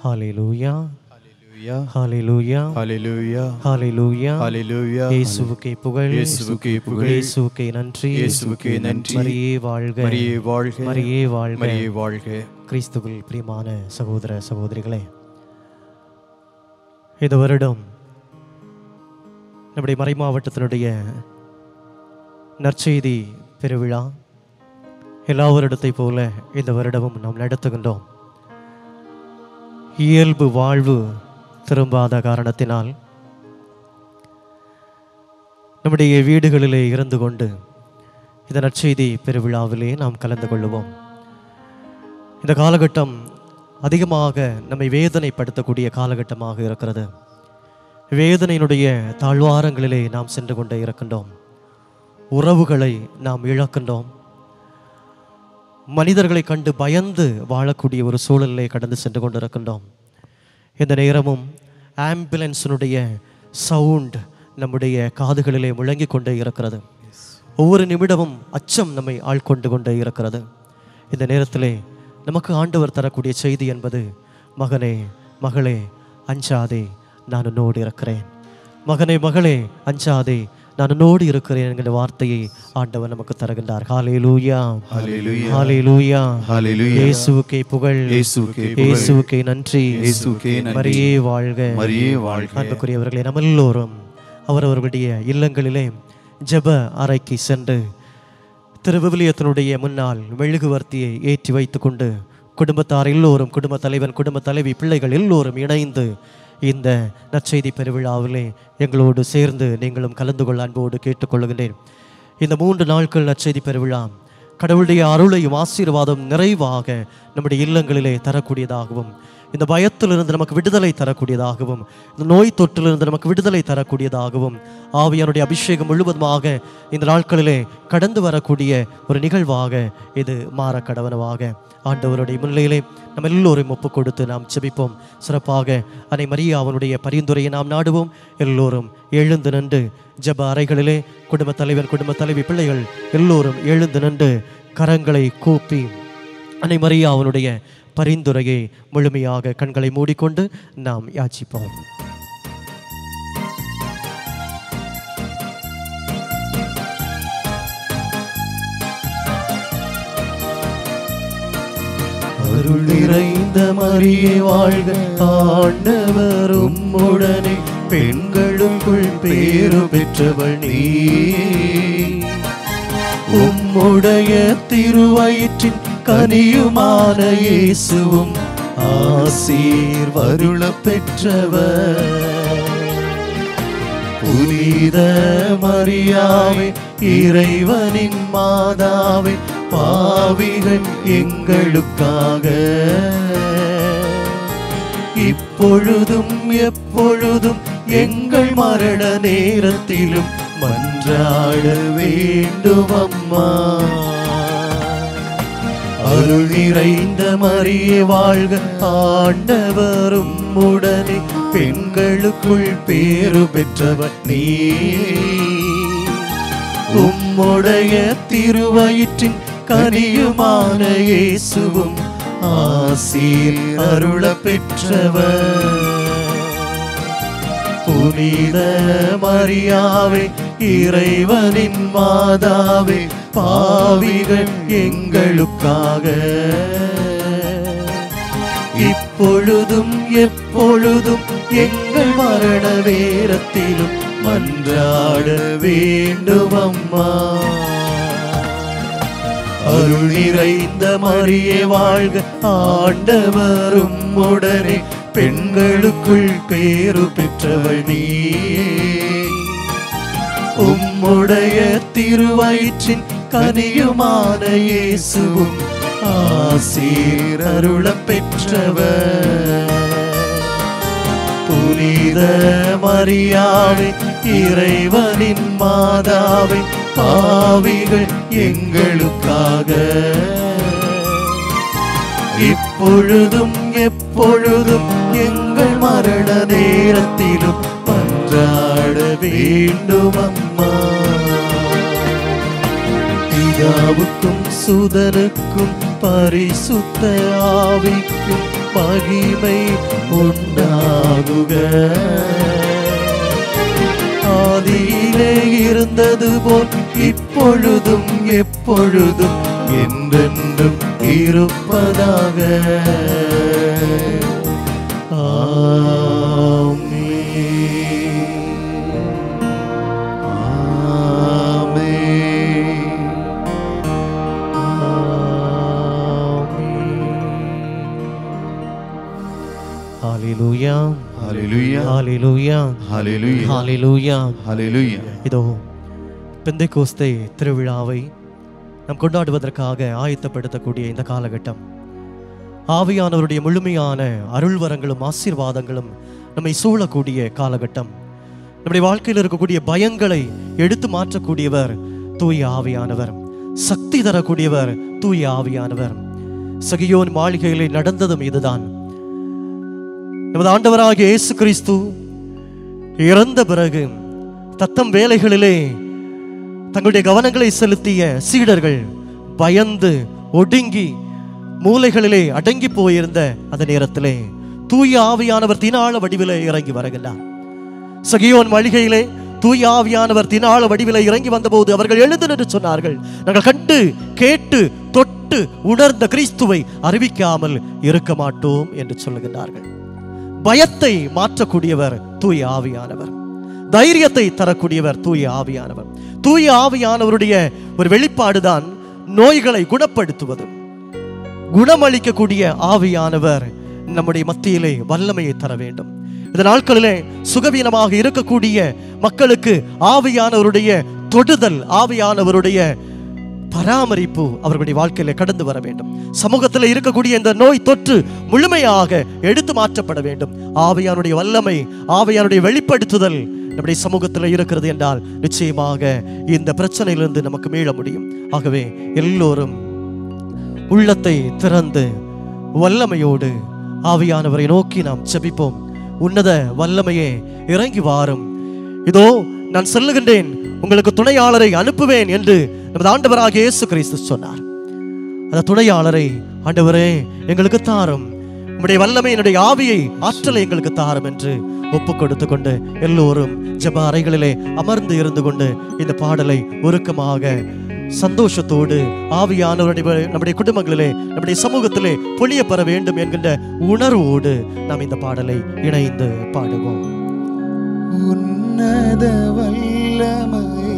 ஹalleluya Hallelujah. ஹalleluya Hallelujah. ஹalleluya Hallelujah. இயேசுவுக்கே புகழ் இயேசுவுக்கே புகழ். இயேசுவுக்கே நன்றி இயேசுவுக்கே நன்றி. மரியே வாழ்க மரியே வாழ்க. மரியே வாழ்க மரியே வாழ்க கிறிஸ்துவில் பிரியமான சகோதர சகோதரிகளே இந்த வருடம் நம்முடைய மறை மாவட்டத்தினுடைய நற்செய்தி பெருவிழா எல்லா வருடத்தை போல இந்த வருடமும் நாம் நடத்துகின்றோம் இயல்பு வாழ்வு திரும்பாத காரணத்தினால் நம்முடைய வீடுகளிலே இருந்து கொண்டு இந்த நற்செய்தி பெருவிழாவிலே நாம் கலந்து கொள்ளுவோம் இந்த காலகட்டம் அதிகமாக நம்மை வேதனைப்படுத்தக்கூடிய காலகட்டமாக இருக்கிறது வேதனையினுடைய தாழ்வாரங்களிலே நாம் சென்று கொண்டே இருக்கின்றோம் உறவுகளை நாம் இழக்கின்றோம் மனிதர்களை கண்டு பயந்து வாழக்கூடிய ஒரு சூழலிலே கடந்து சென்று கொண்டிருக்கின்றோம் இந்த நேரமும் ஆம்புலன்ஸினுடைய சவுண்ட் நம்முடைய காதுகளிலே முழங்கிக் கொண்டே இருக்கிறது ஒவ்வொரு நிமிடமும் அச்சம் நம்மை ஆட்கொண்டு கொண்டே இருக்கிறது இந்த நேரத்திலே நமக்கு ஆண்டவர் தரக்கூடிய செய்தி என்பது மகனே மகளே அஞ்சாதே நான் உன்னோடு இருக்கிறேன் மகனே மகளே அஞ்சாதே நான் உன்னோடு இருக்கிறேன் என்கிற வார்த்தையை ஆண்டவர் நமக்கு தருகின்றார் ஹalleluya Hallelujah. ஹalleluya Hallelujah. இயேசுவுக்கே புகழ் இயேசுவுக்கே புகழ். இயேசுவுக்கே நன்றி இயேசுவுக்கே நன்றி. மரியே வாழ்க மரியே வாழ்க அன்புக்குரியவர்களே நம்ம எல்லோரும் அவரவர்களுடைய இல்லங்களிலே ஜெப அறைக்கு சென்று திருவிவிலியத்தினுடைய முன்னால் மெழுகுவர்த்தியை ஏற்றி வைத்துக்கொண்டு குடும்பத்தார் எல்லோரும் குடும்ப தலைவன் குடும்ப தலைவி பிள்ளைகள் எல்லோரும் இணைந்து இந்த நற்செய்தி பெருவிழாவிலே எங்களோடு சேர்ந்து நீங்களும் கலந்து கொள்ள அன்போடு கேட்டுக்கொள்கின்றேன் இந்த மூன்று நாட்கள் நற்செய்தி பெருவிழா கடவுளுடைய அருளையும் ஆசீர்வாதம் நிறைவாக நம்முடைய இல்லங்களிலே தரக்கூடியதாகவும் இந்த பயத்திலிருந்து நமக்கு விடுதலை தரக்கூடியதாகவும் இந்த நோய் தொற்றிலிருந்து நமக்கு விடுதலை தரக்கூடியதாகவும் ஆவியானுடைய அபிஷேகம் முழுவதுமாக இந்த நாட்களிலே கடந்து வரக்கூடிய ஒரு நிகழ்வாக இது மாற கடவனவாக ஆண்டவருடைய முன்னிலையிலே நம்ம எல்லோரையும் ஒப்பு கொடுத்து நாம் செபிப்போம் சிறப்பாக அன்னை மரியா அவனுடைய பரிந்துரையை நாம் நாடுவோம் எல்லோரும் எழுந்து நின்று ஜெப அறைகளிலே குடும்ப தலைவர் குடும்ப தலைவி பிள்ளைகள் எல்லோரும் எழுந்து நின்று கரங்களை கூப்பி அன்னை மரியா அவனுடைய பரிந்துரையை முழுமையாக கண்களை மூடிக்கொண்டு நாம் யாச்சிப்போம் அருள் நிறைந்த மரியே வாழ்க ஆண்டவர் உம்முடனே பெண்களுக்குள் பேரு பெற்றவள் நீ உம்முடைய திருவயிற்றின் கனியுமான இயேசுவும் ஆசீர் வருள பெற்றவர் புனித மரியாவே இறைவனின் மாதாவே பாவிகள் எங்களுக்காக இப்பொழுதும் எப்பொழுதும் எங்கள் மரண நேரத்திலும் மன்றாட வேண்டும் அம்மா அருள் நிறைந்த மரியே வாழ்க ஆண்டவரும் உடனே பெண்களுக்குள் பேரு பெற்றவர் நீ உம்முடைய திருவயிற்றின் கனியுமான இயேசுவும் ஆசீர் அருள பெற்றவர் புனித மரியாவே இறைவனின் மாதாவே பாவிகள் எங்களுக்காக இப்பொழுதும் எப்பொழுதும் எங்கள் மரண நேரத்திலும் மன்றாட வேண்டும் அம்மா அருள் நிறைந்த மரியே வாழ்க ஆண்டவரும் உடனே பெண்களுக்குள் பேரு பெற்றவள் நீ உம்முடைய திருவயிற்றின் கனியுமான இயேசுவும் ஆசீர் அருள பெற்றவர் புனித மரியாவே இறைவனின் மாதாவே பாவிகள் எங்களுக்காக இப்பொழுதும் எப்பொழுதும் எங்கள் மரண நேரத்திலும் பன்றாட வேண்டும் அம்மா பிதாவுக்கும் சுதனுக்கும் பரிசுத்த ஆவிக்கும் மகிமை உண்டாகுக ஆதியிலே இருந்தது போல் இப்பொழுதும் எப்பொழுதும் என்றென்றும் இருப்பதாக ஹalleluya Hallelujah. ஹalleluya Hallelujah. ஹalleluya Hallelujah. இதோ பெந்தைக்கோஸ்தை திருவிழாவை நாம் கொண்டாடுவதற்காக ஆயத்தப்படுத்தக்கூடிய இந்த காலகட்டம் ஆவியானவருடைய முழுமையான அருள்வரங்களும் ஆசீர்வாதங்களும் நம்மை சூழக்கூடிய காலகட்டம் நம்முடைய வாழ்க்கையில் இருக்கக்கூடிய பயங்களை எடுத்து மாற்றக்கூடியவர் தூய ஆவியானவர் சக்தி தரக்கூடியவர் தூய ஆவியானவர் சகியோன் மாளிகையிலே நடந்ததும் இதுதான் நமது ஆண்டவராகிய இயேசு கிறிஸ்து இறந்த பிறகு தத்தம் வேலைகளிலே தங்களுடைய கவனங்களை செலுத்திய சீடர்கள் பயந்து ஒடுங்கி மூலைகளிலே அடங்கி போயிருந்த அந்த நேரத்திலே தூய ஆவியானவர் தினாள வடிவிலே இறங்கி வருகின்றார் சகியோன் மளிகையிலே தூய ஆவியானவர் தினாள வடிவிலே இறங்கி வந்தபோது அவர்கள் எழுந்து நின்று சொன்னார்கள் நாங்கள் கண்டு கேட்டு தொட்டு உணர்ந்த கிறிஸ்துவை அறிவிக்காமல் இருக்க மாட்டோம் என்று சொல்லுகின்றார்கள் பயத்தை மாற்றக்கூடியவர் தூய ஆவியானவர் தைரியத்தை தரக்கூடியவர் தூய ஆவியானவர் தூய ஆவியானவருடைய ஒரு வெளிப்பாடுதான் நோய்களை குணப்படுத்துவது குணமளிக்கக்கூடிய ஆவியானவர் நம்முடைய மத்தியிலே வல்லமையை தர வேண்டும் இந்த நாட்களிலே சுகவீனமாக இருக்கக்கூடிய மக்களுக்கு ஆவியானவருடைய தொடுதல் ஆவியானவருடைய பராமரிப்பு அவர்களுடைய வாழ்க்கையில கடந்து வர வேண்டும் சமூகத்தில் இருக்கக்கூடிய இந்த நோய் தொற்று முழுமையாக எடுத்து மாற்றப்பட வேண்டும் ஆவியானுடைய வல்லமை ஆவியானுடைய வெளிப்படுத்துதல் நம்முடைய சமூகத்தில் இருக்கிறது என்றால் நிச்சயமாக இந்த பிரச்சனையிலிருந்து நமக்கு மீள முடியும் ஆகவே எல்லோரும் உள்ளத்தை திறந்து வல்லமையோடு ஆவியானவரை நோக்கி நாம் செபிப்போம் உன்னத வல்லமையே இறங்கி வாரும் இதோ நான் சொல்லுகின்றேன் உங்களுக்கு துணையாளரை அனுப்புவேன் என்று நமது ஆண்டவராகிய இயேசு கிறிஸ்து சொன்னார் அந்த துணையாளரை ஆண்டவரே எங்களுக்கு தாரும் உம்முடைய வல்லமை என்னுடைய ஆவியை ஆற்றலை எங்களுக்கு தாரும் என்று ஒப்பு கொடுத்து கொண்டு எல்லோரும் ஜெப அறைகளிலே அமர்ந்து இருந்து கொண்டு இந்த பாடலை உருக்கமாக சந்தோஷத்தோடு ஆவியானவருடைய நம்முடைய குடும்பங்களிலே நம்முடைய சமூகத்திலே பொழிய பெற வேண்டும் என்கின்ற உணர்வோடு நாம் இந்த பாடலை இணைந்து பாடுவோம் உன்னத வல்லமை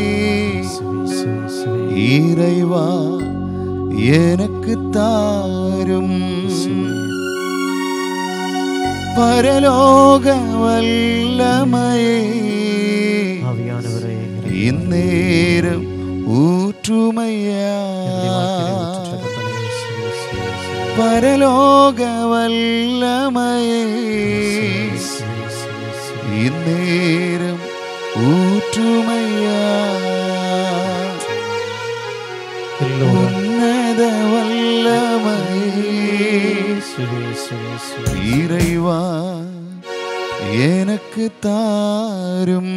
இறைவா எனக்கு தாரும் பரலோக வல்லமையே ஆவியானவரே இந்நேரம் ஊற்றுமையா பரலோக வல்லமையே இந்நேரம் ஊற்றுமையா எல்லோரும் உன்னத வல்லமையே இறைவா எனக்கு தாரும்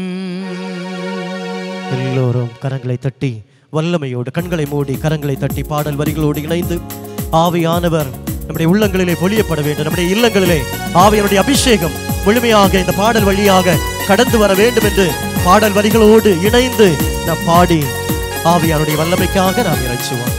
எல்லோரும் கரங்களை தட்டி வல்லமையோடு கண்களை மூடி கரங்களை தட்டி பாடல் வரிகளோடு இணைந்து ஆவியானவர் நம்முடைய உள்ளங்களிலே பொழியப்பட வேண்டும் நம்முடைய இல்லங்களிலே ஆவியனுடைய அபிஷேகம் முழுமையாக இந்த பாடல் வழியாக கடந்து வர வேண்டும் என்று பாடல் வரிகளோடு இணைந்து நாம் பாடி ஆவியானுடைய வல்லமைக்காக நாம் இறைச்சுவோம்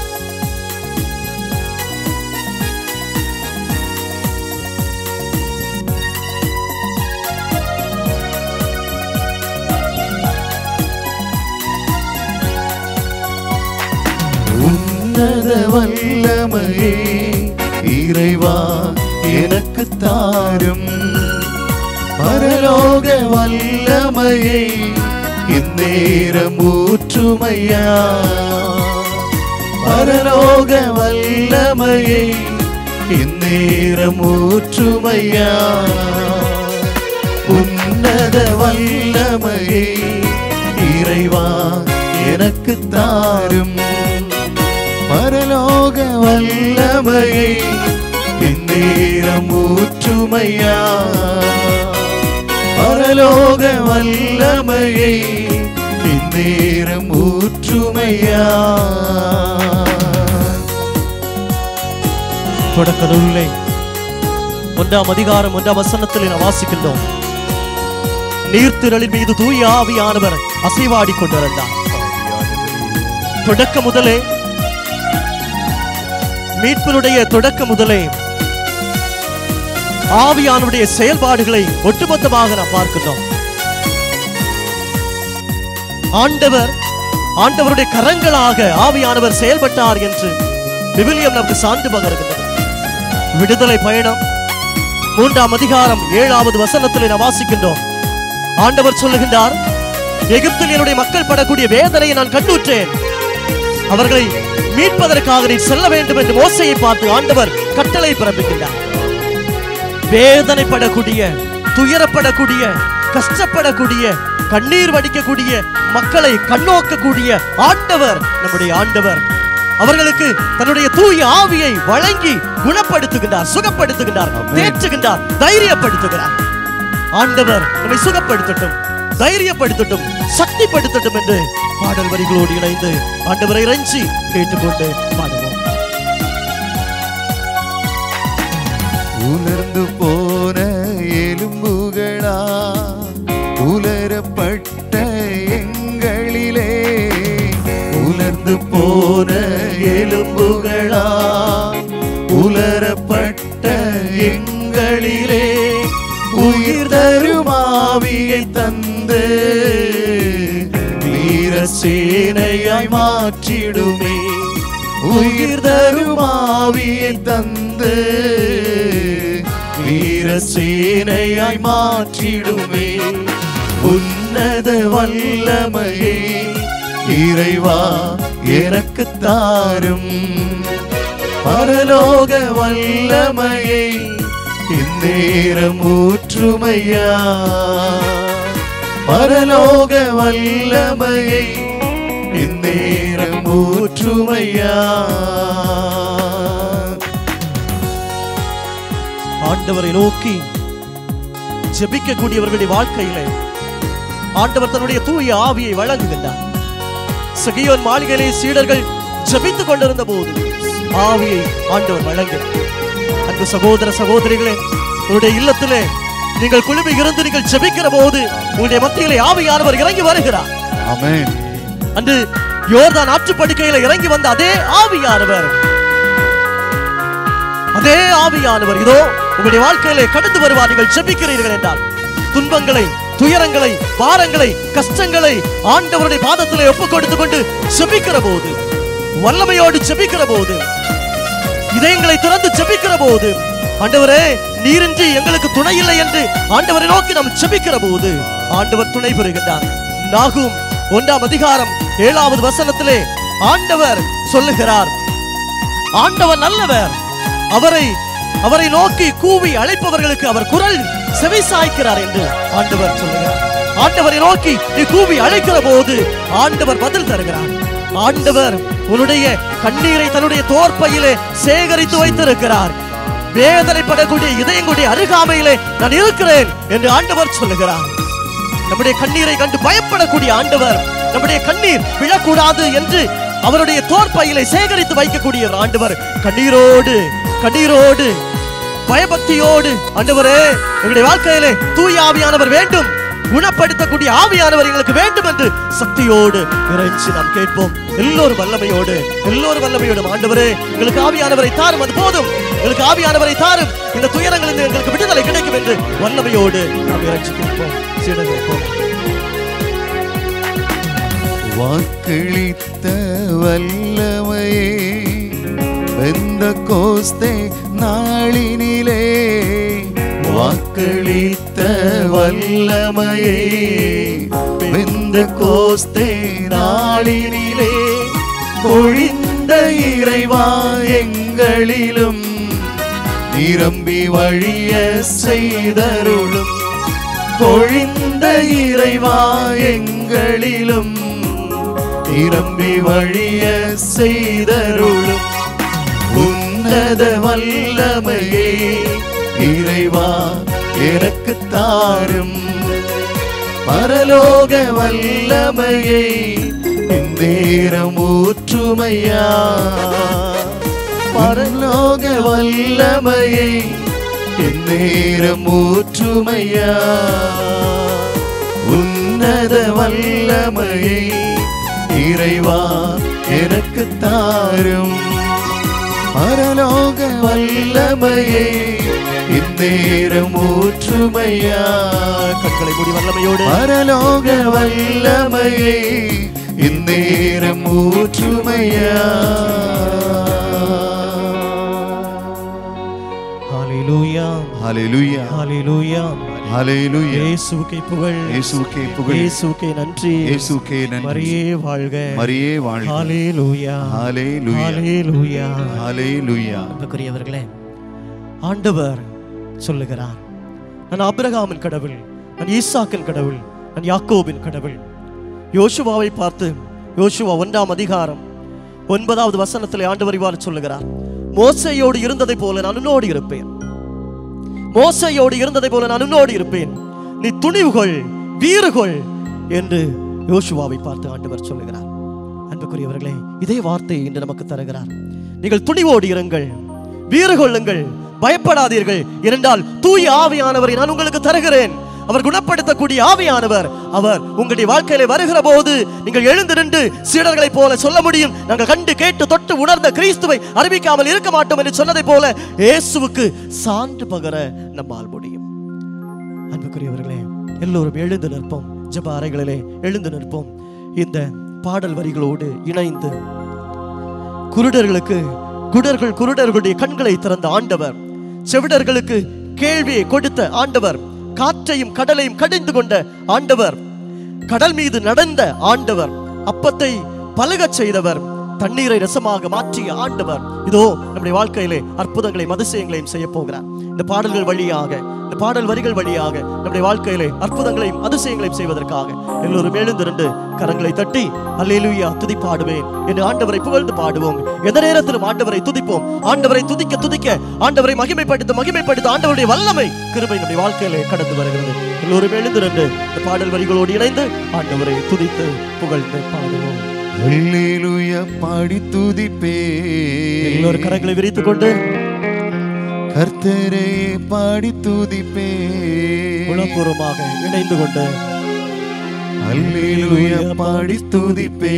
உன்னத வல்லமையே இறைவா எனக்கு தாரும் பரலோக வல்லமையை இந்நேரம் ஊற்றுமையா பரலோக வல்லமையை இந்நேரம் ஊற்றுமையா உன்னத வல்லமையை இறைவா எனக்கு தாரும் பரலோக வல்லமையை இந்நேரம் ஊற்றுமையா பரலோக வல்லமையை இந்நேரம் ஊற்றுமையா தொடக்க நூலை மூன்றாம் அதிகாரம் ஒன்றாம் வசனத்தில் நாம் வாசிக்கின்றோம் நீர்த்திரளின் மீது தூய ஆவியானவர் அசைவாடி கொண்டிருந்தார் தொடக்க முதலே மீட்பினுடைய தொடக்க முதலே ஆவியானுடைய செயல்பாடுகளை ஒட்டுமொத்தமாக நாம் பார்க்கின்றோம் ஆண்டவர் ஆண்டவருடைய கரங்களாக ஆவியானவர் செயல்பட்டார் என்று விவிலியம் நமக்கு சான்று பகர்கின்றது விடுதலை பயணம் மூன்றாம் அதிகாரம் ஏழாவது வசனத்தில் நாம் வாசிக்கின்றோம் ஆண்டவர் சொல்லுகின்றார் எகிப்தில் என்னுடைய மக்கள் படக்கூடிய வேதனையை நான் கண்டுற்றேன் அவர்களை மீட்பதற்காக நீ செல்ல வேண்டும் என்று மோசையை பார்த்து ஆண்டவர் கட்டளை பிறப்பிக்கின்றார் வேதனைப்படக்கூடிய துயரப்படக்கூடிய கஷ்டப்படக்கூடிய கண்ணீர் வடிக்கக்கூடிய மக்களை கண்ணோக்கக்கூடிய ஆண்டவர் நம்முடைய ஆண்டவர் அவர்களுக்கு தன்னுடைய தூய ஆவியை வழங்கி குணப்படுத்துகின்றார் சுகப்படுத்துகின்றார் தேற்றுகின்றார் தைரியப்படுத்துகிறார் ஆண்டவர் நம்மை சுகப்படுத்தட்டும் தைரியப்படுத்தட்டும் சக்திப்படுத்தட்டும் என்று பாடல் வரிகளோடு இணைந்து ஆண்டவரை இறைஞ்சி கேட்டுக்கொண்டு பாடுவோம் உலர்ந்து போன எலும்புகளா உலரப்பட்ட எங்களிலே உலர்ந்து போன எலும்புகளா உலரப்பட்ட எங்களிலே உயிர் தருமாவியை தந்து வீர சேனையாய் மாற்றிடுமே உயிர் தருமாவியை தந்து வீர சேனையாய் மாற்றிடுமே உன்னத வல்லமையே இறைவா எனக்கு தாரும் பரலோக வல்லமையை இந்நேரம் ஊற்றுமையா பரலோக வல்லமையை இந்நேரம் ஊற்றுமையா ஆண்டவரை நோக்கி ஜெபிக்கக்கூடியவர்களுடைய வாழ்க்கையிலே ஆண்டவர் தன்னுடைய தூய ஆவியை வழங்குகின்றார் சகியோன் மாளிகையிலே சீடர்கள் ஜெபித்துக் கொண்டிருந்த போது ஆவியை ஆண்டவர் வழங்கினார் அன்பு சகோதர சகோதரிகளே உங்களுடைய இல்லத்திலே நீங்கள் குழுமி இருந்து நீங்கள் ஜெபிக்கிற போது உங்களுடைய மத்தியிலே ஆவியானவர் இறங்கி வருகிறார் ஆமென் அன்று யோர்தான் ஆற்றுப்படுக்கையில இறங்கி வந்த அதே ஆவியானவர் அதே ஆவியானவர் இதோ உங்களுடைய வாழ்க்கையிலே கடந்து வருவார் நீங்கள் ஜெபிக்கிறீர்கள் என்றால் துன்பங்களை துயரங்களை பாரங்களை கஷ்டங்களை ஆண்டவருடைய பாதத்திலே ஒப்புக் கொடுத்துக் கொண்டு ஜெபிக்கிற போது வல்லமையோடு ஜெபிக்கிற போது இதயங்களை திறந்து ஜெபிக்கிற போது ஆண்டவரே நீரின்றி எங்களுக்கு துணை இல்லை என்று ஆண்டவரை நோக்கி நாம் ஜெபிக்கிற போது ஆண்டவர் துணை பெறுகின்றார் நாகும் ஒன்றாம் அதிகாரம் ஏழாவது வசனத்திலே ஆண்டவர் சொல்லுகிறார் ஆண்டவர் நல்லவர் அவரை அவரை நோக்கி கூவி அழைப்பவர்களுக்கு அவர் குரல் செவி சாய்க்கிறார் என்று ஆண்டவர் சொல்லுகிறார் ஆண்டவரை நோக்கி நீ கூவி அழைக்கிற போது ஆண்டவர் பதில் தருகிறார் ஆண்டவர் உன்னுடைய கண்ணீரை தன்னுடைய தோற்பையிலே சேகரித்து வைத்திருக்கிறார் வேதனைப்படக்கூடிய இதயங்களுடைய அருகாமையிலே நான் இருக்கிறேன் என்று ஆண்டவர் சொல்லுகிறார் நம்முடைய கண்ணீரை கண்டு பயப்படக்கூடிய ஆண்டவர் நம்முடைய கண்ணீர் விழக்கூடாது என்று அவருடைய தோற்பையிலை சேகரித்து வைக்கக்கூடிய ஒரு ஆண்டவர் கண்ணீரோடு கண்ணீரோடு பயபக்தியோடு ஆண்டவரே எங்களுடைய வாழ்க்கையிலே தூய ஆவியானவர் வேண்டும் குணப்படுத்தக்கூடிய ஆவியானவர் எங்களுக்கு வேண்டும் என்று சக்தியோடு இறைச்சி நாம் கேட்போம் எல்லோரும் வல்லமையோடு எல்லோரும் வல்லமையோடு ஆண்டவரே எங்களுக்கு ஆவியானவரை தாரும் அது போதும் எங்களுக்கு ஆவியானவரை தாரும் இந்த துயரங்களில் எங்களுக்கு விடுதலை கிடைக்கும் என்று வல்லமையோடு நாம் இறைச்சி கேட்போம் சீடர் கேட்போம் வாக்களித்த வல்லமையே வெந்த கோஸ்தே நாளினிலே வாக்களித்த வல்லமையே வெந்த கோஸ்தே நாளினிலே பொழிந்த இறைவா எங்களிலும் நிரம்பி வழிய செய்தருளும் பொழிந்த இறைவா எங்களிலும் நிரம்பி வழிய செய்தருளும் உன்னத வல்லமையே இறைவா எனக்கு தாரும் பரலோக வல்லமையை இந்தேரம் ஊற்றுமையா பரலோக வல்லமையை இந்நேரம் ஊற்றுமையா உன்னத வல்லமையை இறைவா எனக்கு தாரும் பரலோக வல்லமையை இந்நேரம் ஊற்றுமையா கண்களை மூடி வல்லமையோடு பரலோக வல்லமையை இந்நேரம் ஊற்றுமையா ஹalleluya ஹalleluya ஹalleluya ஹalleluya இயேசுவுக்கே புகழ் இயேசுவுக்கே புகழ் இயேசுவுக்கே நன்றி இயேசுவுக்கே நன்றி மரியே வாழ்க மரியே வாழ்க ஹalleluya ஹalleluya ஹalleluya ஹalleluya அன்புக்குரியவர்களே ஆண்டவர் சொல்லுகிறார் நான் ஆபிரகாமின் கடவுள் நான் ஈசாக்கின் கடவுள் நான் யாக்கோபின் கடவுள் யோசுவாவை பார்த்து யோசுவா ஒன்றாம் அதிகாரம் ஒன்பதாவது வசனத்திலே ஆண்டவர் இவ்வாறு சொல்லுகிறார் மோசையோடு இருந்ததை போல நான் உன்னோடு இருப்பேன் மோசையோடு இருந்ததை போல நான் உன்னோடு இருப்பேன் நீ துணிவுகொள் வீறுகொள் என்று யோசுவாவை பார்த்து ஆண்டவர் சொல்லுகிறார் அன்புக்குரியவர்களே இதே வார்த்தையை இன்று நமக்கு தருகிறார் நீங்கள் துணிவோடு இருங்கள் வீறு கொள்ளுங்கள் பயப்படாதீர்கள் இரண்டால் தூய ஆவியானவரை நான் உங்களுக்கு தருகிறேன் அவர் குணப்படுத்தக்கூடிய ஆவியானவர் அவர் உங்களுடைய வாழ்க்கையில வருகிற போது நீங்கள் எழுந்து நின்று சீடர்களைப் போல சொல்ல முடியும் நாங்கள் கண்டு கேட்டு தொட்டு உணர்ந்த கிறிஸ்துவை அறிவிக்காமல் இருக்க மாட்டோம் என்று சொன்னதை போல இயேசுவுக்கு சான்று பகர நம்மால் முடியும் அன்புக்குரியவர்களே எல்லோரும் எழுந்து நிற்போம் ஜெப அறைகளிலே எழுந்து நிற்போம் இந்த பாடல் வரிகளோடு இணைந்து குருடர்களுக்கு குடர்கள் குருடர்களுடைய கண்களை திறந்த ஆண்டவர் செவிடர்களுக்கு கேள்வியை கொடுத்த ஆண்டவர் காற்றையும் கடலையும் கடிந்து கொண்ட ஆண்டவர் கடல் மீது நடந்த ஆண்டவர் அப்பத்தை பலகச் செய்தவர் தண்ணீரை ரசமாக மாற்றிய ஆண்டவர் இதோ நம்முடைய வாழ்க்கையிலே அற்புதங்களையும் அதிசயங்களையும் செய்ய போகிறார் இந்த பாடல்கள் வழியாக இந்த பாடல் வரிகள் வழியாக நம்முடைய வாழ்க்கையிலே அற்புதங்களையும் அதிசயங்களையும் செய்வதற்காக எல்லோரும் எழுந்திருந்து கரங்களை தட்டி அல்லேலூயா துதி பாடுவேன் என்று ஆண்டவரை புகழ்ந்து பாடுவோம் எந்த நேரத்திலும் ஆண்டவரை துதிப்போம் ஆண்டவரை துதிக்க துதிக்க ஆண்டவரை மகிமைப்படுத்த மகிமைப்படுத்த ஆண்டவருடைய வல்லமை கிருபை நம்முடைய வாழ்க்கையிலே கடந்து வருகிறது எல்லோரும் எழுந்திருந்து இந்த பாடல் வரிகளோடு இணைந்து ஆண்டவரை துதித்து புகழ்ந்து பாடுவோம் அல்லேலூயா பாடி துதிப்பே எல்லோரும் கரங்களை விரித்துக் கொண்டு கர்த்தரே பாடி துதிப்பே உளப்பூர்வமாக இணைந்து கொண்டு அல்லேலூயா பாடி துதிப்பே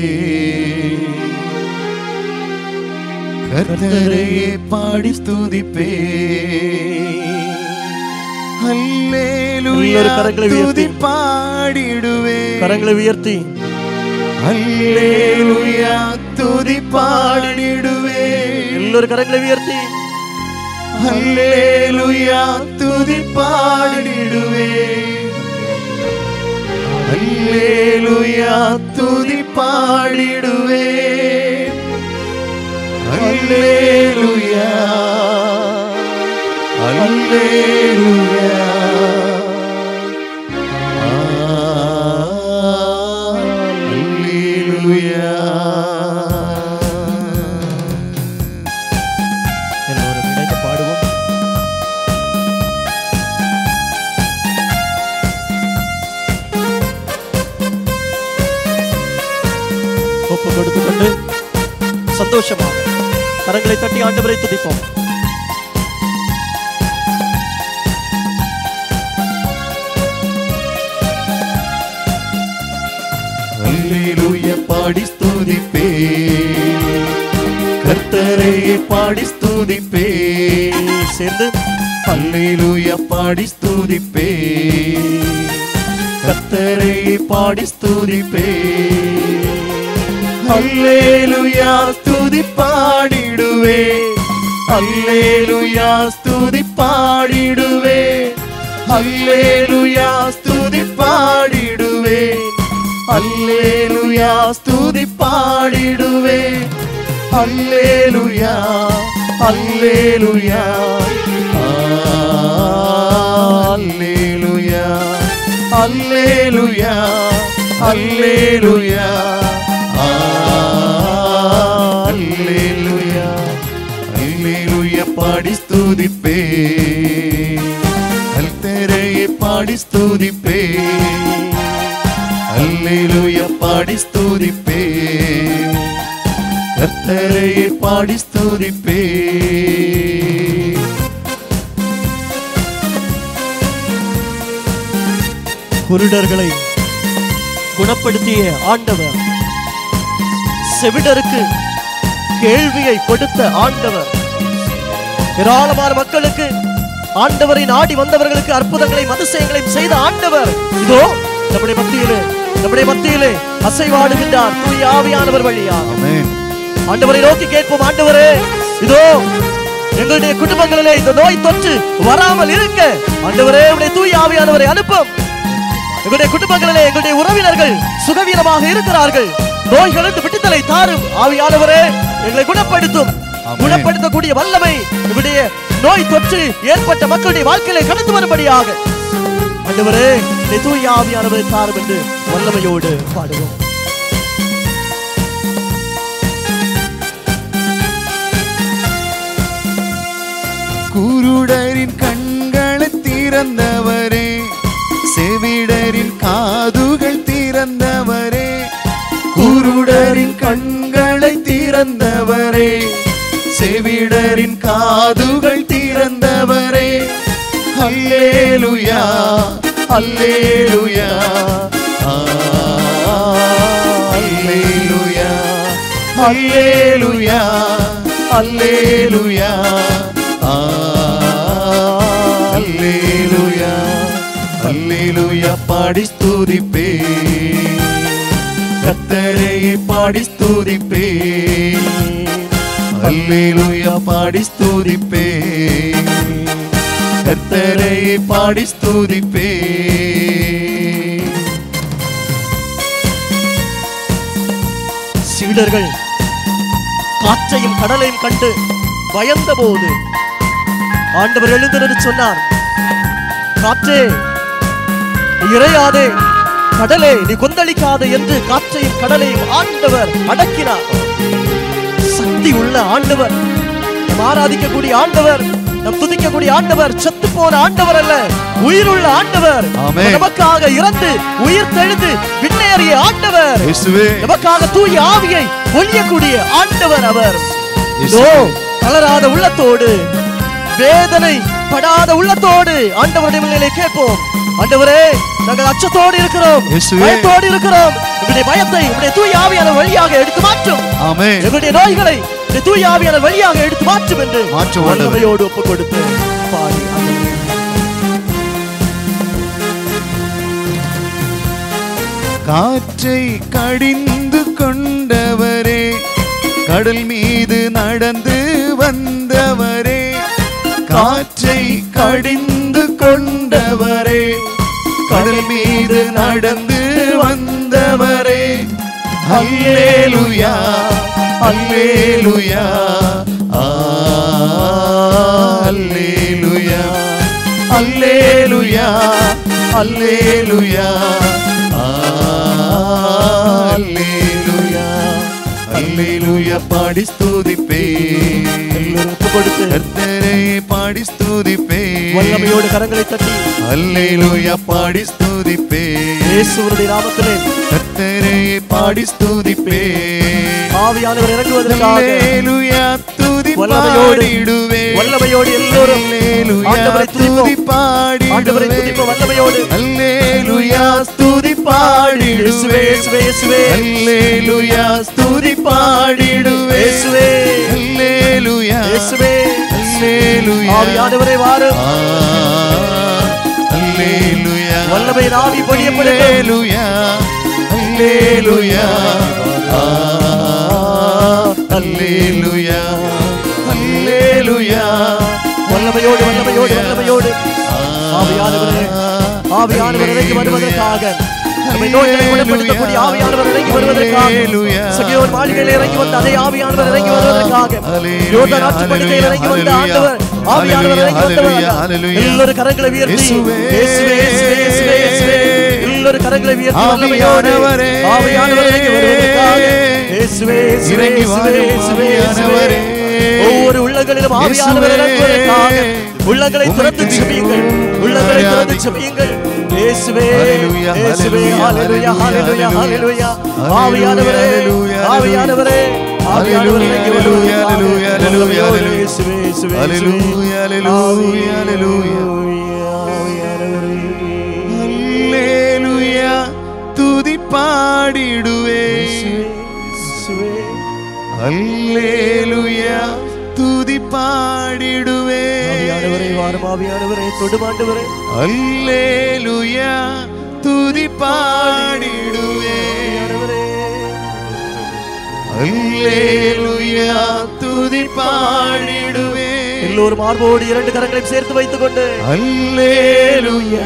கர்த்தரே பாடி துதிப்பே அல்லேலூயா எல்லாரும் கரங்களை உயர்த்தி. துதி பாடிடுவே கரங்களை உயர்த்தி அல்லேலூயா துதி பாடிடுவே எல்லோரும் கரங்களை உயர்த்தி அல்லேலூயா துதி பாடிடுவே அல்லேலூயா துதி பாடிடுவே அல்லேலூயா அல்லேலூயா அல்லேலூயா எல்லோரும் இணைந்து பாடுவோம் ஒப்பு கொடுத்து கொண்டு சந்தோஷமாக கரங்களை தட்டி ஆண்டவரை துதிப்போம் அல்லேலூயா பாடி ஸ்துதிப்பே கர்த்தரையே பாடி ஸ்துதிப்பே சேர்ந்து அல்லேலூயா பாடி ஸ்துதிப்பே கர்த்தரையே பாடி ஸ்துதிப்பே அல்லேலூயா ஸ்துதி பாடிடுவே அல்லேலூயா ஸ்துதி பாடிடுவே அல்லேலூயா ஸ்துதி பாடிடுவே அல்லேலூயா ஸ்துதி பாடிடுவே அல்லேலூயா அல்லேலூயா அல்லேலூயா அல்லேலூயா அல்லேலூயா அல்லேலூயா அல்லேலூயா பாடி ஸ்துதிப்பே அல்தரையை பாடி ஸ்துதிப்பே அல்லேலூயா பாடி ஸ்துதிப்பே கர்த்தரையை பாடி ஸ்துதிப்பே குருடர்களை குணப்படுத்திய ஆண்டவர் செவிடருக்கு கேள்வியை கொடுத்த ஆண்டவர் ஏராளமான மக்களுக்கு ஆண்டவரை நாடி வந்தவர்களுக்கு அற்புதங்களையும் அதிசயங்களையும் செய்த ஆண்டவர் இதோ நம்முடைய மத்தியிலே நம்முடைய மத்தியிலே அசைவாடுகின்றார் தூய ஆவியானவர் வழியாக ஆமென் ஆண்டவரை நோக்கி கேட்போம் ஆண்டவரே இதோ எங்களுடைய குடும்பங்களிலே இந்த நோய் தொற்று வராமல் இருக்க ஆண்டவரே உடைய தூய ஆவியானவரை அனுப்பும் எங்களுடைய குடும்பங்களிலே எங்களுடைய உறவினர்கள் சுகவீனமாக இருக்கிறார்கள் நோய்களிலிருந்து விட்டுதலை தாரும் ஆவியானவரே எங்களை குணப்படுத்தும் ஆமென். குணப்படுத்தக்கூடிய வல்லமை எங்களுடைய நோய் தொற்று ஏற்பட்ட மக்களுடைய வாழ்க்கையிலே கடந்து வரும்படியாக ஆண்டவரே உடைய தூய ஆவியானவரை தாரும் என்று வல்லமையோடு பாடுவோம் குருடரின் கண்களை திறந்தவரே செவிடரின் காதுகள் திறந்தவரே குருடரின் கண்களை திறந்தவரே செவிடரின் காதுகள் திறந்தவரே அல்லேலுயா அல்லேலுயா ஆ, அல்லேலுயா அல்லேலுயா அல்லேலுயா ஆ, அல்லேலுயா அல்லேலுயா பாடி ஸ்துதிப்பே கத்தரையை பாடி ஸ்துதிப்பே அல்லேலுயா பாடி ஸ்துதிப்பே கத்தரையை பாடி ஸ்துதிப்பே சீடர்கள் காற்றையும் கடலையும் கண்டு பயந்த போது ஆண்டவர் எழுந்திருந்து சொன்னார் காற்றே நீ இறையாதே கடலே நீ கொந்தளிக்காதே என்று காற்றையும் கடலையும் ஆண்டவர் அடக்கினார் சக்தி உள்ள ஆண்டவர் நம் ஆராதிக்கக்கூடிய ஆண்டவர் நம் துதிக்கக்கூடிய ஆண்டவர் செத்து போன ஆண்டவர் அல்ல உயிருள்ள ஆண்டவர் ஆமென். நமக்காக இறந்து உயிர் தெழுந்து விண்ணேறிய ஆண்டவர் இயேசுவே நமக்காக தூய ஆவியை ஒழியக்கூடிய ஆண்டவர் அவர் இயேசுவே. இதோ தளராத உள்ளத்தோடு வேதனை படாத உள்ளத்தோடு ஆண்டவருடைய முன்னிலை கேட்போம் ஆண்டவரே நாங்கள் அச்சத்தோடு இருக்கிறோம் இயேசுவே. பயத்தோடு இருக்கிறோம் உங்களுடைய பயத்தை உங்களுடைய தூய ஆவியான வழியாக எடுத்து மாற்றும் ஆமென் எங்களுடைய நோய்களை உங்களுடைய தூய ஆவியான வழியாக எடுத்து மாற்றும் என்று மாற்றும் ஆண்டவரே. வல்லமையோடு ஒப்பு கொடுத்து பாடி ஆண்டவரே. காற்றை கடிந்து கொண்டவரே கடல் மீது நடந்து வந்தவரே காற்றை கடிந்து கொண்டவரே கடல் மீது நடந்து வந்தவரே அல்லேலுயா அல்லேலுயா ஆ, அல்லேலுயா அல்லேலுயா அல்லேலுயா ஆ, அல்லேலுயா அல்லேலுயா பாடி ஸ்துதிப்பே எல்லோரும் ஒப்பு கொடுத்து கர்த்தரை பாடி ஸ்துதிப்பே வல்லமையோடு கரங்களை தட்டி அல்லேலுயா பாடி ஸ்துதிப்பே இயேசுவனுடைய நாமத்திலே கர்த்தரை பாடி ஸ்துதிப்பே ஆவியானவர் இறங்குவதற்காக அல்லேலுயா துதி வல்லமையோடு பாடிடுவே வல்லமையோடு எல்லோரும் அல்லேலுயா ஆண்டவரை துதி துதிப்போம் ஆண்டவரை பாடிடுவே துதிப்போம் வல்லமையோடு அல்லேலுயா ஸ்துதி இயேசுவே பாடிடுவே இயேசுவே இயேசுவே அல்லேலுயா ஸ்துதி பாடிடுவே இயேசுவே அல்லேலுயா இயேசுவே அல்லேலுயா ஆவியானவரே வாரும் ஆ, அல்லேலுயா வல்லமை ஆவி பொழியப்படட்டும் அல்லேலுயா அல்லேலுயா ஆ, அல்லேலுயா அல்லேலுயா வல்லமையோடு வல்லமையோடு வல்லமையோடு ஆவியானவரே ஆவியானவர் இறங்கி வருவதற்காக நம்மை நோய்களை குணப்படுத்தக்கூடிய ஆவியானவர் இறங்கி வருவதற்காக சகியோர் மாளிகையில் இறங்கி வந்த அதே ஆவியானவர் இறங்கி வருவதற்காக யோர்தான் ஆற்று படுக்கையில் இறங்கி வந்த ஆண்டவர் ஆவியானவர் இறங்கி வந்தவர் எல்லோரும் கரங்களை உயர்த்தி இயேசுவே, இயேசுவே இயேசுவே இயேசுவே இயேசுவே எல்லோரும் கரங்களை உயர்த்தி வல்லமையோடு ஆவியானவரே, ஆவியானவர் இறங்கி வருவதற்காக இயேசுவே இயேசுவே இறங்கி இயேசுவே வாரும் இயேசுவே இயேசுவே ஆவியானவரே. ஒவ்வொரு உள்ளங்களிலும் ஆவியானவர் இறங்குவதற்காக உள்ளங்களை திறந்து செபியுங்கள் உள்ளங்களை திறந்து செபியுங்கள் இயேசுவே Hallelujah, இயேசுவே hallelujah, ஹalleluya ஹalleluya hallelujah. ஹalleluya ஆவியானவரே Hallelujah, ஆவியானவரே ஆவியானவரே இறங்கி Hallelujah, வருவதற்காக hallelujah, hallelujah, வல்லமையோடு hallelujah. இயேசுவே இயேசுவே Hallelujah, hallelujah, hallelujah. ஆவியானவரே அல்லேலுயா பாடிடுவே இயேசுவே அல்லேலுயா துதி பாடிடுவே ஆவியானவரே வாரும் ஆவியானவரே தொடுமாண்டவரே அல்லேலுயா துதி பாடிடுவே ஆவியானவரே அல்லேலுயா துதி பாடிடுவே எல்லோரும் மார்போடு இரண்டு கரங்களையும் சேர்த்து வைத்துக் கொண்டு அல்லேலுயா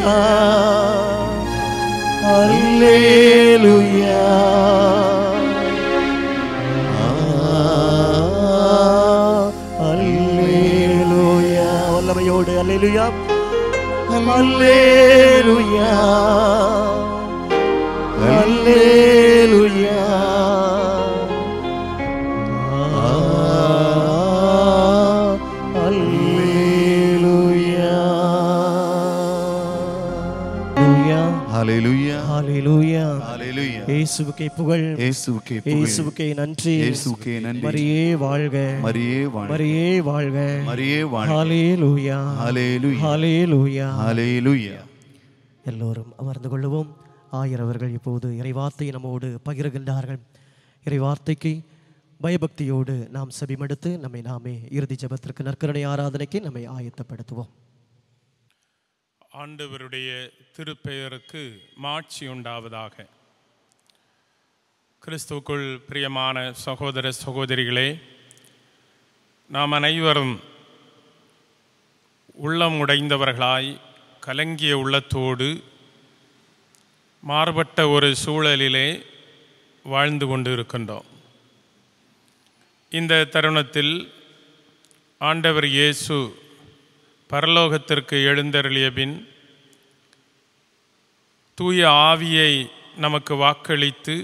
அல்லேலுயா அல்லேலுயா வல்லமையோடு அல்லேலுயா அல்லேலுயா அல்லேலுயா அல்லேலுயா ஹalleluya ஹalleluya ஹalleluya இயேசுவுக்கே புகழ் இயேசுவுக்கே புகழ் இயேசுவுக்கே நன்றி இயேசுவுக்கே நன்றி மரியே வாழ்க மரியே வாழ்க மரியே வாழ்க மரியே வாழ்க ஹalleluya ஹalleluya ஹalleluya ஹalleluya எல்லோரும் அமர்ந்து கொள்ளுவோம் ஆயிரவர்கள் இப்போது இறைவார்த்தை நம்மோடு பகிர்கின்றார்கள் இறைவார்த்தைக்கு பயபக்தியோடு நாம் செபிமடுத்து நம்மை நாமே இறுதி ஜெபத்திற்கு நற்கருணை ஆராதனைக்கு நம்மை ஆயத்தப்படுத்துவோம் ஆண்டவருடைய திருப்பெயருக்கு மாட்சி உண்டாவதாக கிறிஸ்துவுக்குள் பிரியமான சகோதர சகோதரிகளே நாம் அனைவரும் உள்ளம் உடைந்தவர்களாய் கலங்கிய உள்ளத்தோடு மாறுபட்ட ஒரு சூழலிலே வாழ்ந்து கொண்டு இருக்கின்றோம் இந்த தருணத்தில் ஆண்டவர் இயேசு பரலோகத்திற்கு எழுந்தருளிய பின் தூய ஆவியை நமக்கு வாக்களித்து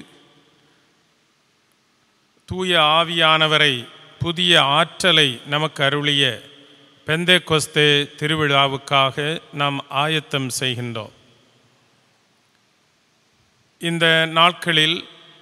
தூய ஆவியானவரை புதிய ஆற்றலை நமக்கு அருளிய பெந்தே கொஸ்தே திருவிழாவுக்காக நாம் ஆயத்தம் செய்கின்றோம் இந்த நாட்களில்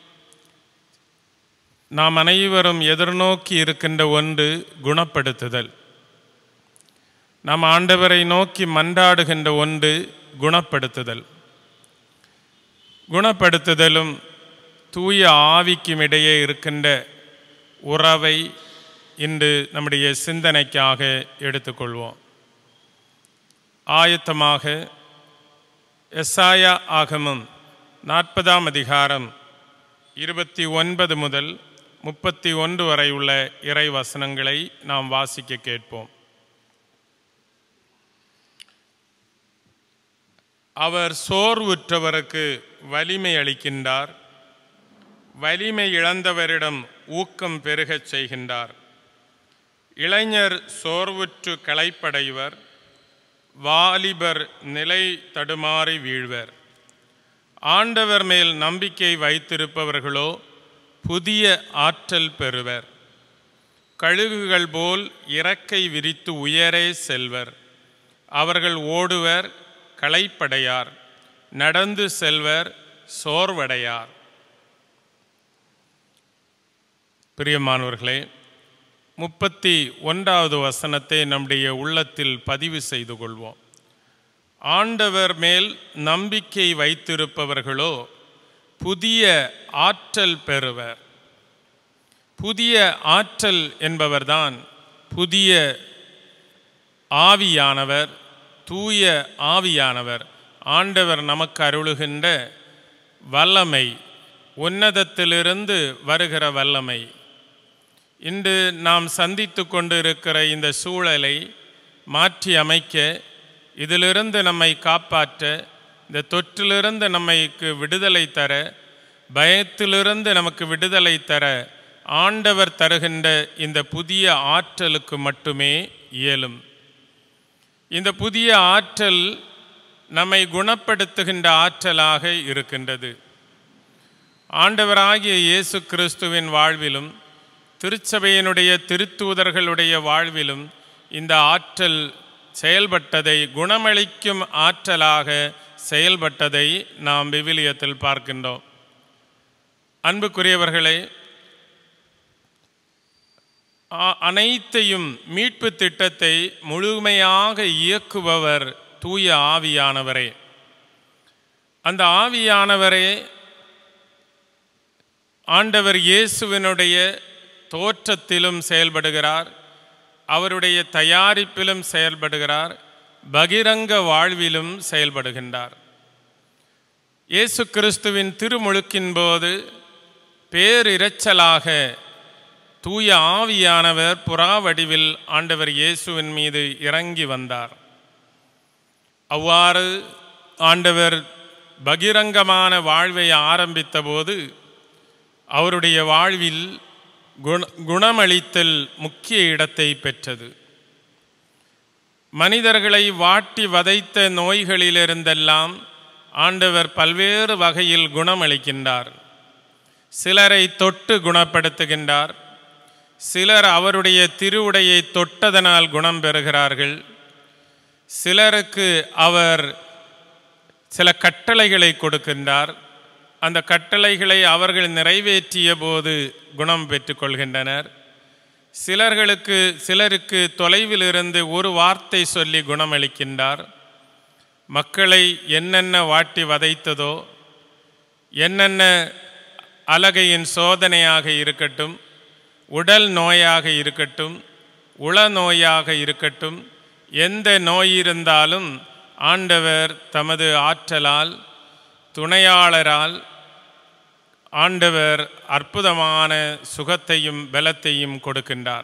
நாம் அனைவரும் எதிர்நோக்கி இருக்கின்ற ஒன்று குணப்படுத்துதல் நாம் ஆண்டவரை நோக்கி மன்றாடுகின்ற ஒன்று குணப்படுத்துதல் குணப்படுத்துதலும் தூய ஆவிக்கும் இடையே இருக்கின்ற உறவை இன்று நம்முடைய சிந்தனைக்காக எடுத்துக்கொள்வோம் ஆயத்தமாக எஸ்ஆயா ஆகமம் நாற்பதாம் அதிகாரம் இருபத்தி ஒன்பது முதல் முப்பத்தி ஒன்று வரை உள்ள இறை வசனங்களை நாம் வாசிக்க கேட்போம் அவர் சோர்வுற்றவருக்கு வலிமை அளிக்கின்றார் வலிமை இழந்தவரிடம் ஊக்கம் பெருகச் செய்கின்றார் இளைஞர் சோர்வுற்று களைப்படைவர் வாலிபர் நிலை தடுமாறி வீழ்வர் ஆண்டவர் மேல் நம்பிக்கை வைத்திருப்பவர்களோ புதிய ஆற்றல் பெறுவர் கழுகுகள் போல் இறக்கை விரித்து உயரே செல்வர் அவர்கள் ஓடுவர் களைப்படையார் நடந்து செல்வர் சோர்வடையார் பிரியமானவர்களே முப்பத்தி ஒன்றாவது வசனத்தை நம்முடைய உள்ளத்தில் பதிவு செய்து கொள்வோம் ஆண்டவர் மேல் நம்பிக்கை வைத்திருப்பவர்களோ புதிய ஆற்றல் பெறுவர் புதிய ஆற்றல் என்பவர்தான் புதிய ஆவியானவர் தூய ஆவியானவர் ஆண்டவர் நமக்கு அருளுகின்ற வல்லமை உன்னதத்திலிருந்து வருகிற வல்லமை இன்று நாம் சந்தித்து கொண்டு இருக்கிற இந்த சூழலை மாற்றி அமைக்க இதிலிருந்து நம்மை காப்பாற்ற இந்த தொற்றிலிருந்து நம்மைக்கு விடுதலை தர பயத்திலிருந்து நமக்கு விடுதலை தர ஆண்டவர் தருகின்ற இந்த புதிய ஆற்றலுக்கு மட்டுமே இயலும் இந்த புதிய ஆற்றல் நம்மை குணப்படுத்துகின்ற ஆற்றலாக இருக்கின்றது ஆண்டவராகிய இயேசு கிறிஸ்துவின் வாழ்விலும் திருச்சபையினுடைய திருத்தூதர்களுடைய வாழ்விலும் இந்த ஆற்றல் செயல்பட்டதை குணமளிக்கும் ஆற்றலாக செயல்பட்டதை நாம் விவிலியத்தில் பார்க்கின்றோம் அன்புக்குரியவர்களே அ- அனைத்தையும் மீட்பு திட்டத்தை முழுமையாக இயக்குபவர் தூய ஆவியானவரே அந்த ஆவியானவரே ஆண்டவர் இயேசுவினுடைய தோற்றத்திலும் செயல்படுகிறார் அவருடைய தயாரிப்பிலும் செயல்படுகிறார் பகிரங்க வாழ்விலும் செயல்படுகின்றார் இயேசு கிறிஸ்துவின் திருமுழுக்கின் போது பேரிரைச்சலாக தூய ஆவியானவர் புறா வடிவில் ஆண்டவர் இயேசுவின் மீது இறங்கி வந்தார் அவ்வாறு ஆண்டவர் பகிரங்கமான வாழ்வை ஆரம்பித்த போது அவருடைய வாழ்வில் குண குணமளித்தல் முக்கிய இடத்தை பெற்றது மனிதர்களை வாட்டி வதைத்த நோய்களிலிருந்தெல்லாம் ஆண்டவர் பல்வேறு வகையில் குணமளிக்கின்றார் சிலரை தொட்டு குணப்படுத்துகின்றார் சிலர் அவருடைய திருவுடையை தொட்டதனால் குணம் பெறுகிறார்கள் சிலருக்கு அவர் சில கட்டளைகளை கொடுக்கின்றார் அந்த கட்டளைகளை அவர்கள் நிறைவேற்றிய போது குணம் பெற்றுக்கொள்கின்றனர் சிலர்களுக்கு சிலருக்கு தொலைவில் இருந்து ஒரு வார்த்தை சொல்லி குணமளிக்கின்றார் மக்களை என்னென்ன வாட்டி வதைத்ததோ என்னென்ன அலகையின் சோதனையாக இருக்கட்டும் உடல் நோயாக இருக்கட்டும் உள நோயாக இருக்கட்டும் எந்த நோய் இருந்தாலும் ஆண்டவர் தமது ஆற்றலால் துணையாளரால் ஆண்டவர் அற்புதமான சுகத்தையும் பலத்தையும் கொடுக்கின்றார்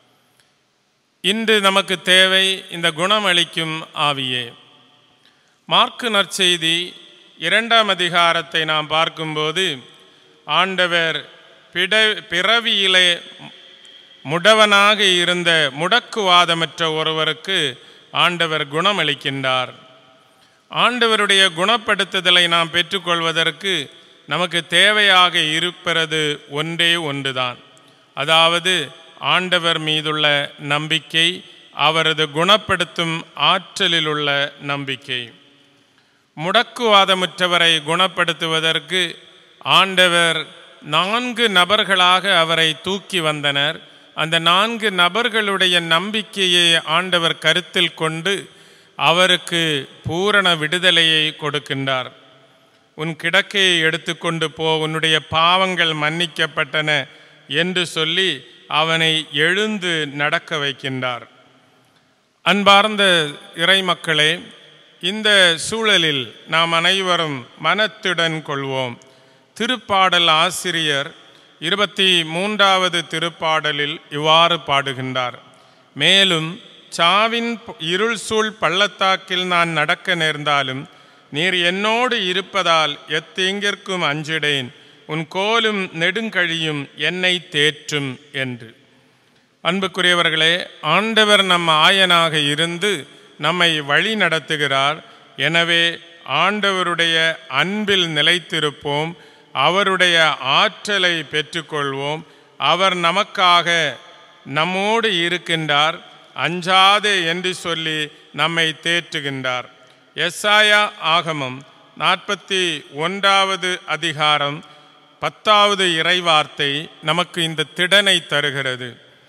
இன்று நமக்கு தேவை இந்த குணமளிக்கும் ஆவியே மார்க்கு நற்செய்தி இரண்டாம் அதிகாரத்தை நாம் பார்க்கும்போது ஆண்டவர் பிட பிறவியிலே முடவனாக இருந்த முடக்குவாதமற்ற ஒருவருக்கு ஆண்டவர் குணமளிக்கின்றார் ஆண்டவருடைய குணப்படுத்துதலை நாம் பெற்றுக்கொள்வதற்கு நமக்கு தேவையாக இருப்பது ஒன்றே ஒன்றுதான் அதாவது ஆண்டவர் மீதுள்ள நம்பிக்கை அவரது குணப்படுத்தும் ஆற்றலில் உள்ள நம்பிக்கை முடக்குவாதமுற்றவரை குணப்படுத்துவதற்கு ஆண்டவர் நான்கு நபர்களாக அவரை தூக்கி வந்தனர் அந்த நான்கு நபர்களுடைய நம்பிக்கையை ஆண்டவர் கருத்தில் கொண்டு அவருக்கு பூரண விடுதலையை கொடுக்கின்றார் உன் கிடக்கையை எடுத்துக்கொண்டு போ உன்னுடைய பாவங்கள் மன்னிக்கப்பட்டன என்று சொல்லி அவனை எழுந்து நடக்க வைக்கின்றார் அன்பார்ந்த இறைமக்களே இந்த சூழலில் நாம் அனைவரும் மனத்துடன் கொள்வோம் திருப்பாடல் ஆசிரியர் இருபத்தி மூன்றாவது திருப்பாடலில் இவ்வாறு பாடுகின்றார் மேலும் சாவின் இருள் சூழ் பள்ளத்தாக்கில் நான் நடக்க நேர்ந்தாலும் நீர் என்னோடு இருப்பதால் எத்தீங்கிற்கும் அஞ்சிடேன் உன் கோலும் நெடுங்கழியும் என்னை தேற்றும் என்று அன்புக்குரியவர்களே ஆண்டவர் நம் ஆயனாக இருந்து நம்மை வழி நடத்துகிறார் எனவே ஆண்டவருடைய அன்பில் நிலைத்திருப்போம் அவருடைய ஆற்றலை பெற்றுக்கொள்வோம் அவர் நமக்காக நம்மோடு இருக்கின்றார் அஞ்சாதே என்று சொல்லி நம்மை தேற்றுகின்றார் எஸ்ஆயா ஆகமம் நாற்பத்தி ஒன்றாவது அதிகாரம் பத்தாவது இறைவார்த்தை நமக்கு இந்த திடனை தருகிறது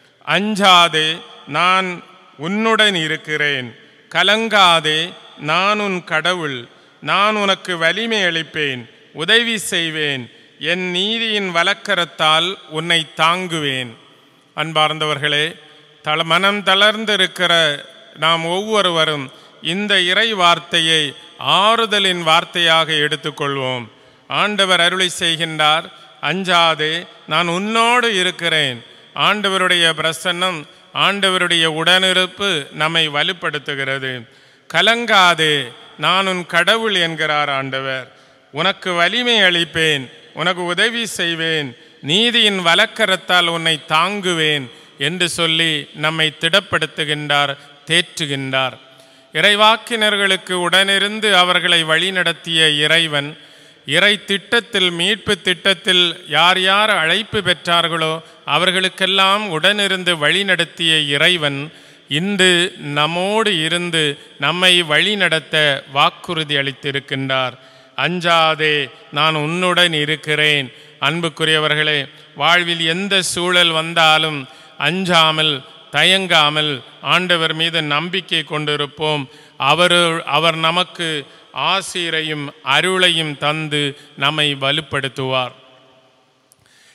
அஞ்சாதே நான் உன்னுடன் இருக்கிறேன் கலங்காதே நான் உன் கடவுள் நான் உனக்கு வலிமை அளிப்பேன் உதவி செய்வேன் என் நீதியின் வலக்கரத்தால் உன்னை தாங்குவேன் அன்பார்ந்தவர்களே தள மனம் தளர்ந்திருக்கிற நாம் ஒவ்வொருவரும் இந்த இறை வார்த்தையை ஆறுதலின் வார்த்தையாக எடுத்துக்கொள்வோம் ஆண்டவர் அருளை செய்கின்றார் அஞ்சாதே நான் உன்னோடு இருக்கிறேன் ஆண்டவருடைய பிரசன்னம் ஆண்டவருடைய உடனிருப்பு நம்மை வலுப்படுத்துகிறது கலங்காதே நான் உன் கடவுள் என்கிறார் ஆண்டவர் உனக்கு வலிமை அளிப்பேன் உனக்கு உதவி செய்வேன் நீதியின் வலக்கரத்தால் உன்னை தாங்குவேன் என்று சொல்லி நம்மை திடப்படுத்துகின்றார் தேற்றுகின்றார் இறைவாக்கினர்களுக்கு உடனிருந்து அவர்களை வழிநடத்திய இறைவன் இறை திட்டத்தில் மீட்பு திட்டத்தில் யார் யார் அழைப்பு பெற்றார்களோ அவர்களுக்கெல்லாம் உடனிருந்து வழிநடத்திய இறைவன் இன்று நம்மோடு இருந்து நம்மை வழிநடத்த வாக்குறுதி அளித்திருக்கின்றார் அஞ்சாதே நான் உன்னுடன் இருக்கிறேன் அன்புக்குரியவர்களே வாழ்வில் எந்த சூழல் வந்தாலும் அஞ்சாமல் தயங்காமல் ஆண்டவர் மீது நம்பிக்கை கொண்டிருப்போம் அவர் அவர் நமக்கு ஆசீரையும் அருளையும் தந்து நம்மை வலுப்படுத்துவார்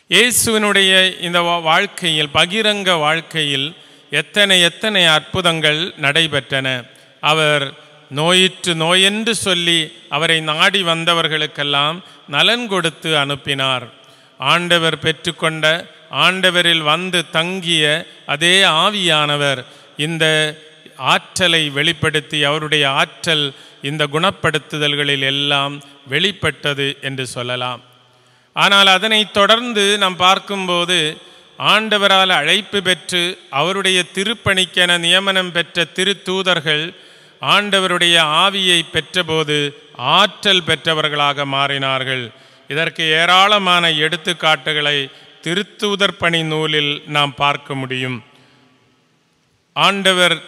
இயேசுவினுடைய இந்த வா- வாழ்க்கையில் பகிரங்க வாழ்க்கையில் எத்தனை எத்தனை அற்புதங்கள் நடைபெற்றன அவர் நோயிற்று நோயென்று சொல்லி அவரை நாடி வந்தவர்களுக்கெல்லாம் நலன் கொடுத்து அனுப்பினார் ஆண்டவர் பெற்றுக்கொண்ட ஆண்டவரில் வந்து தங்கிய அதே ஆவியானவர் இந்த ஆற்றலை வெளிப்படுத்தி அவருடைய ஆற்றல் இந்த குணப்படுத்துதல்களில் எல்லாம் வெளிப்பட்டது என்று சொல்லலாம் ஆனால் அதனை தொடர்ந்து நாம் பார்க்கும்போது ஆண்டவரால் அழைப்பு பெற்று அவருடைய திருப்பணிக்கென நியமனம் பெற்ற திருத்தூதர்கள் ஆண்டவருடைய ஆவியை பெற்றபோது ஆற்றல் பெற்றவர்களாக மாறினார்கள் இதற்கு ஏராளமான எடுத்துக்காட்டுகளை திருத்தூதர் பணி நூலில் நாம் பார்க்க முடியும் ஆண்டவர்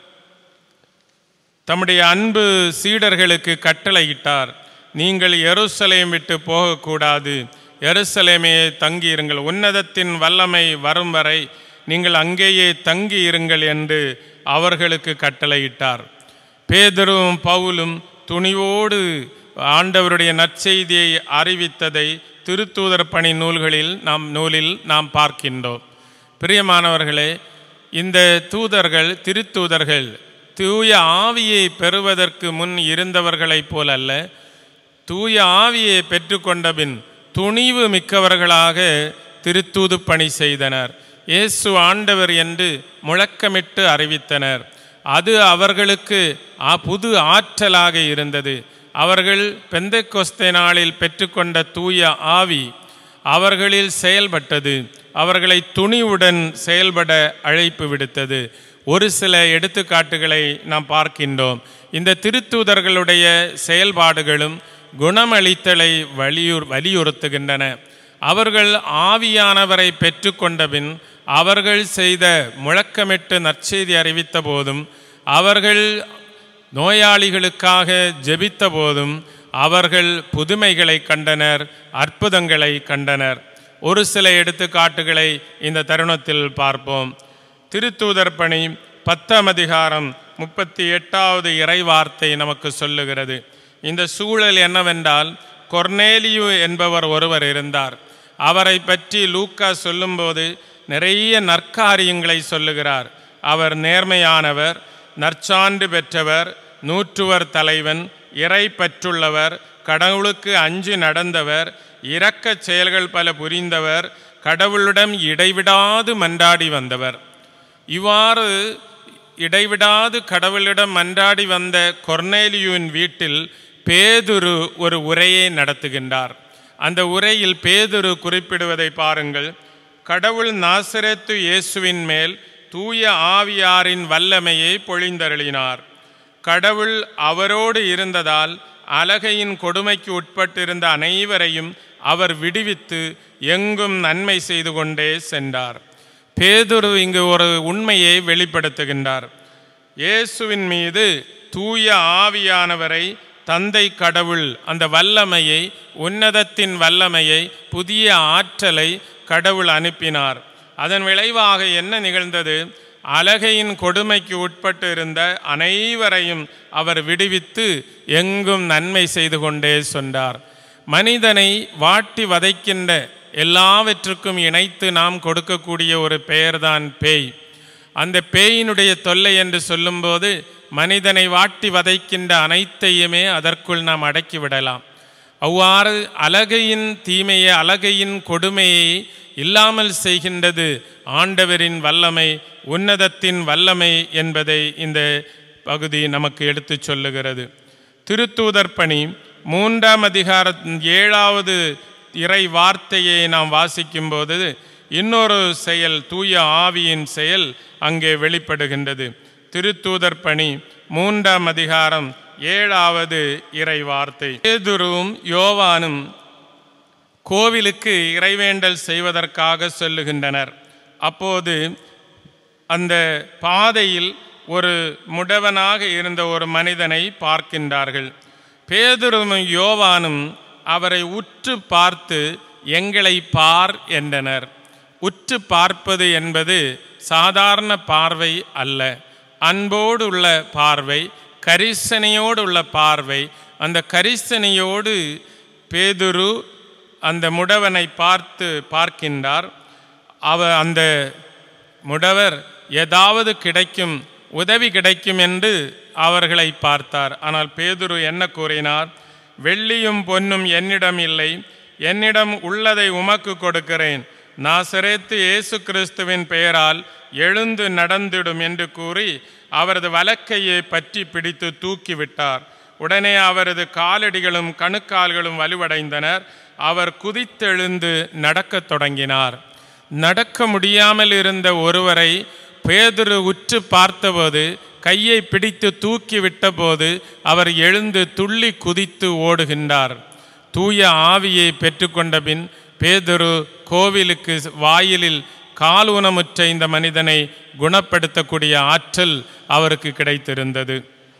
தம்முடைய அன்பு சீடர்களுக்கு கட்டளையிட்டார் நீங்கள் எருசலேம் விட்டு போகக்கூடாது எருசலேமே தங்கியிருங்கள் உன்னதத்தின் வல்லமை வரும் வரை நீங்கள் அங்கேயே தங்கி இருங்கள் என்று அவர்களுக்கு கட்டளையிட்டார் பேதரும் பவுலும் துணிவோடு ஆண்டவருடைய நற்செய்தியை அறிவித்ததை திருத்தூதர் பணி நூல்களில் நாம் நூலில் நாம் பார்க்கின்றோம் பிரியமானவர்களே இந்த தூதர்கள் திருத்தூதர்கள் தூய ஆவியை பெறுவதற்கு முன் இருந்தவர்களைப் போலல்ல தூய ஆவியை பெற்றுக்கொண்ட பின் துணிவு மிக்கவர்களாக திருத்தூது பணி செய்தனர் இயேசு ஆண்டவர் என்று முழக்கமிட்டு அறிவித்தனர் அது அவர்களுக்கு ஆ- புது ஆற்றலாக இருந்தது அவர்கள் பெந்தைக்கொஸ்தே நாளில் பெற்றுக்கொண்ட தூய ஆவி அவர்களில் செயல்பட்டது அவர்களை துணிவுடன் செயல்பட அழைப்பு விடுத்தது ஒரு சில எடுத்துக்காட்டுகளை நாம் பார்க்கின்றோம் இந்த திருத்தூதர்களுடைய செயல்பாடுகளும் குணமளித்தலை வலியுறு வலியுறுத்துகின்றன அவர்கள் ஆவியானவரை பெற்றுக்கொண்ட பின் அவர்கள் செய்த முழக்கமிட்டு நற்செய்தி அறிவித்த போதும் அவர்கள் நோயாளிகளுக்காக ஜெபித்த போதும் அவர்கள் புதுமைகளை கண்டனர் அற்புதங்களை கண்டனர் ஒரு சில எடுத்துக்காட்டுகளை இந்த தருணத்தில் பார்ப்போம் திருத்தூதர் பணி பத்தாம் அதிகாரம் முப்பத்தி எட்டாவது இறைவார்த்தை நமக்கு சொல்லுகிறது இந்த சூழல் என்னவென்றால் கொர்னேலியு என்பவர் ஒருவர் இருந்தார் அவரை பற்றி லூக்கா சொல்லும்போது நிறைய நற்காரியங்களை சொல்லுகிறார் அவர் நேர்மையானவர் நற்சான்று பெற்றவர் நூற்றுவர் தலைவன் இறை பற்றுள்ளவர் கடவுளுக்கு அஞ்சு நடந்தவர் இரக்கச் செயல்கள் பல புரிந்தவர் கடவுளிடம் இடைவிடாது மன்றாடி வந்தவர் இவ்வாறு இடைவிடாது கடவுளிடம் மன்றாடி வந்த கொர்னேலியுவின் வீட்டில் பேதுரு ஒரு உரையை நடத்துகின்றார் அந்த உரையில் பேதுரு குறிப்பிடுவதை பாருங்கள் கடவுள் நாசரேத்து இயேசுவின் மேல் தூய ஆவியாரின் வல்லமையை பொழிந்தருளினார் கடவுள் அவரோடு இருந்ததால் அலகையின் கொடுமைக்கு உட்பட்டிருந்த அனைவரையும் அவர் விடுவித்து எங்கும் நன்மை செய்து கொண்டே சென்றார் பேதுரு இங்கு ஒரு உண்மையை வெளிப்படுத்துகின்றார் இயேசுவின் மீது தூய ஆவியானவரை தந்தை கடவுள் அந்த வல்லமையை உன்னதத்தின் வல்லமையை புதிய ஆற்றலை கடவுள் அனுப்பினார் அதன் விளைவாக என்ன நிகழ்ந்தது அலகையின் கொடுமைக்கு உட்பட்டு இருந்த அனைவரையும் அவர் விடுவித்து எங்கும் நன்மை செய்து கொண்டே சொன்னார் மனிதனை வாட்டி வதைக்கின்ற எல்லாவற்றுக்கும் இணைத்து நாம் கொடுக்கக்கூடிய ஒரு பெயர்தான் பேய் அந்த பேயினுடைய தொல்லை என்று சொல்லும்போது மனிதனை வாட்டி வதைக்கின்ற அனைத்தையுமே அதற்குள் நாம் அடக்கி விடலாம் அவ்வாறு அலகையின் தீமையை அலகையின் கொடுமையை இல்லாமல் செய்கின்றது ஆண்டவரின் வல்லமை உன்னதத்தின் வல்லமை என்பதை இந்த பகுதி நமக்கு எடுத்துச் சொல்லுகிறது திருத்தூதர் பணி மூன்றாம் அதிகார ஏழாவது இறை வார்த்தையை நாம் வாசிக்கும்போது இன்னொரு செயல் தூய ஆவியின் செயல் அங்கே வெளிப்படுகின்றது திருத்தூதர் பணி மூன்றாம் அதிகாரம் ஏழாவது இறை வார்த்தை பேதுருவும் யோவானும் கோவிலுக்கு இறைவேண்டல் செய்வதற்காக சொல்லுகின்றனர் அப்போது அந்த பாதையில் ஒரு முடவனாக இருந்த ஒரு மனிதனை பார்க்கின்றார்கள் பேதுரும் யோவானும் அவரை உற்று பார்த்து எங்களை பார் என்றனர் உற்று பார்ப்பது என்பது சாதாரண பார்வை அல்ல அன்போடு உள்ள பார்வை கரிசனையோடு உள்ள பார்வை அந்த கரிசனையோடு பேதுரு அந்த முடவனை பார்த்து பார்க்கின்றார் அவ அந்த முடவர் ஏதாவது கிடைக்கும் உதவி கிடைக்கும் என்று அவர்களை பார்த்தார் ஆனால் பேதுரு என்ன கூறினார் வெள்ளியும் பொன்னும் என்னிடம் இல்லை என்னிடம் உள்ளதை உமக்கு கொடுக்கிறேன் நாசரேத்து இயேசு கிறிஸ்துவின் பெயரால் எழுந்து நடந்திடும் என்று கூறி அவரது வலக்கையை பற்றி பிடித்து தூக்கிவிட்டார் உடனே அவரது காலடிகளும் கணுக்கால்களும் வலுவடைந்தனர் அவர் குதித்தெழுந்து நடக்கத் தொடங்கினார் நடக்க முடியாமல் இருந்த ஒருவரை பேதுரு உற்று பார்த்தபோது கையை பிடித்து தூக்கி விட்டபோது அவர் எழுந்து துள்ளி குதித்து ஓடுகின்றார் தூய ஆவியை பெற்றுக்கொண்ட பின் பேதுரு கோவிலுக்கு வாயிலில் கால் ஊனமுற்ற இந்த மனிதனை குணப்படுத்தக்கூடிய ஆற்றல் அவருக்கு கிடைத்திருந்தது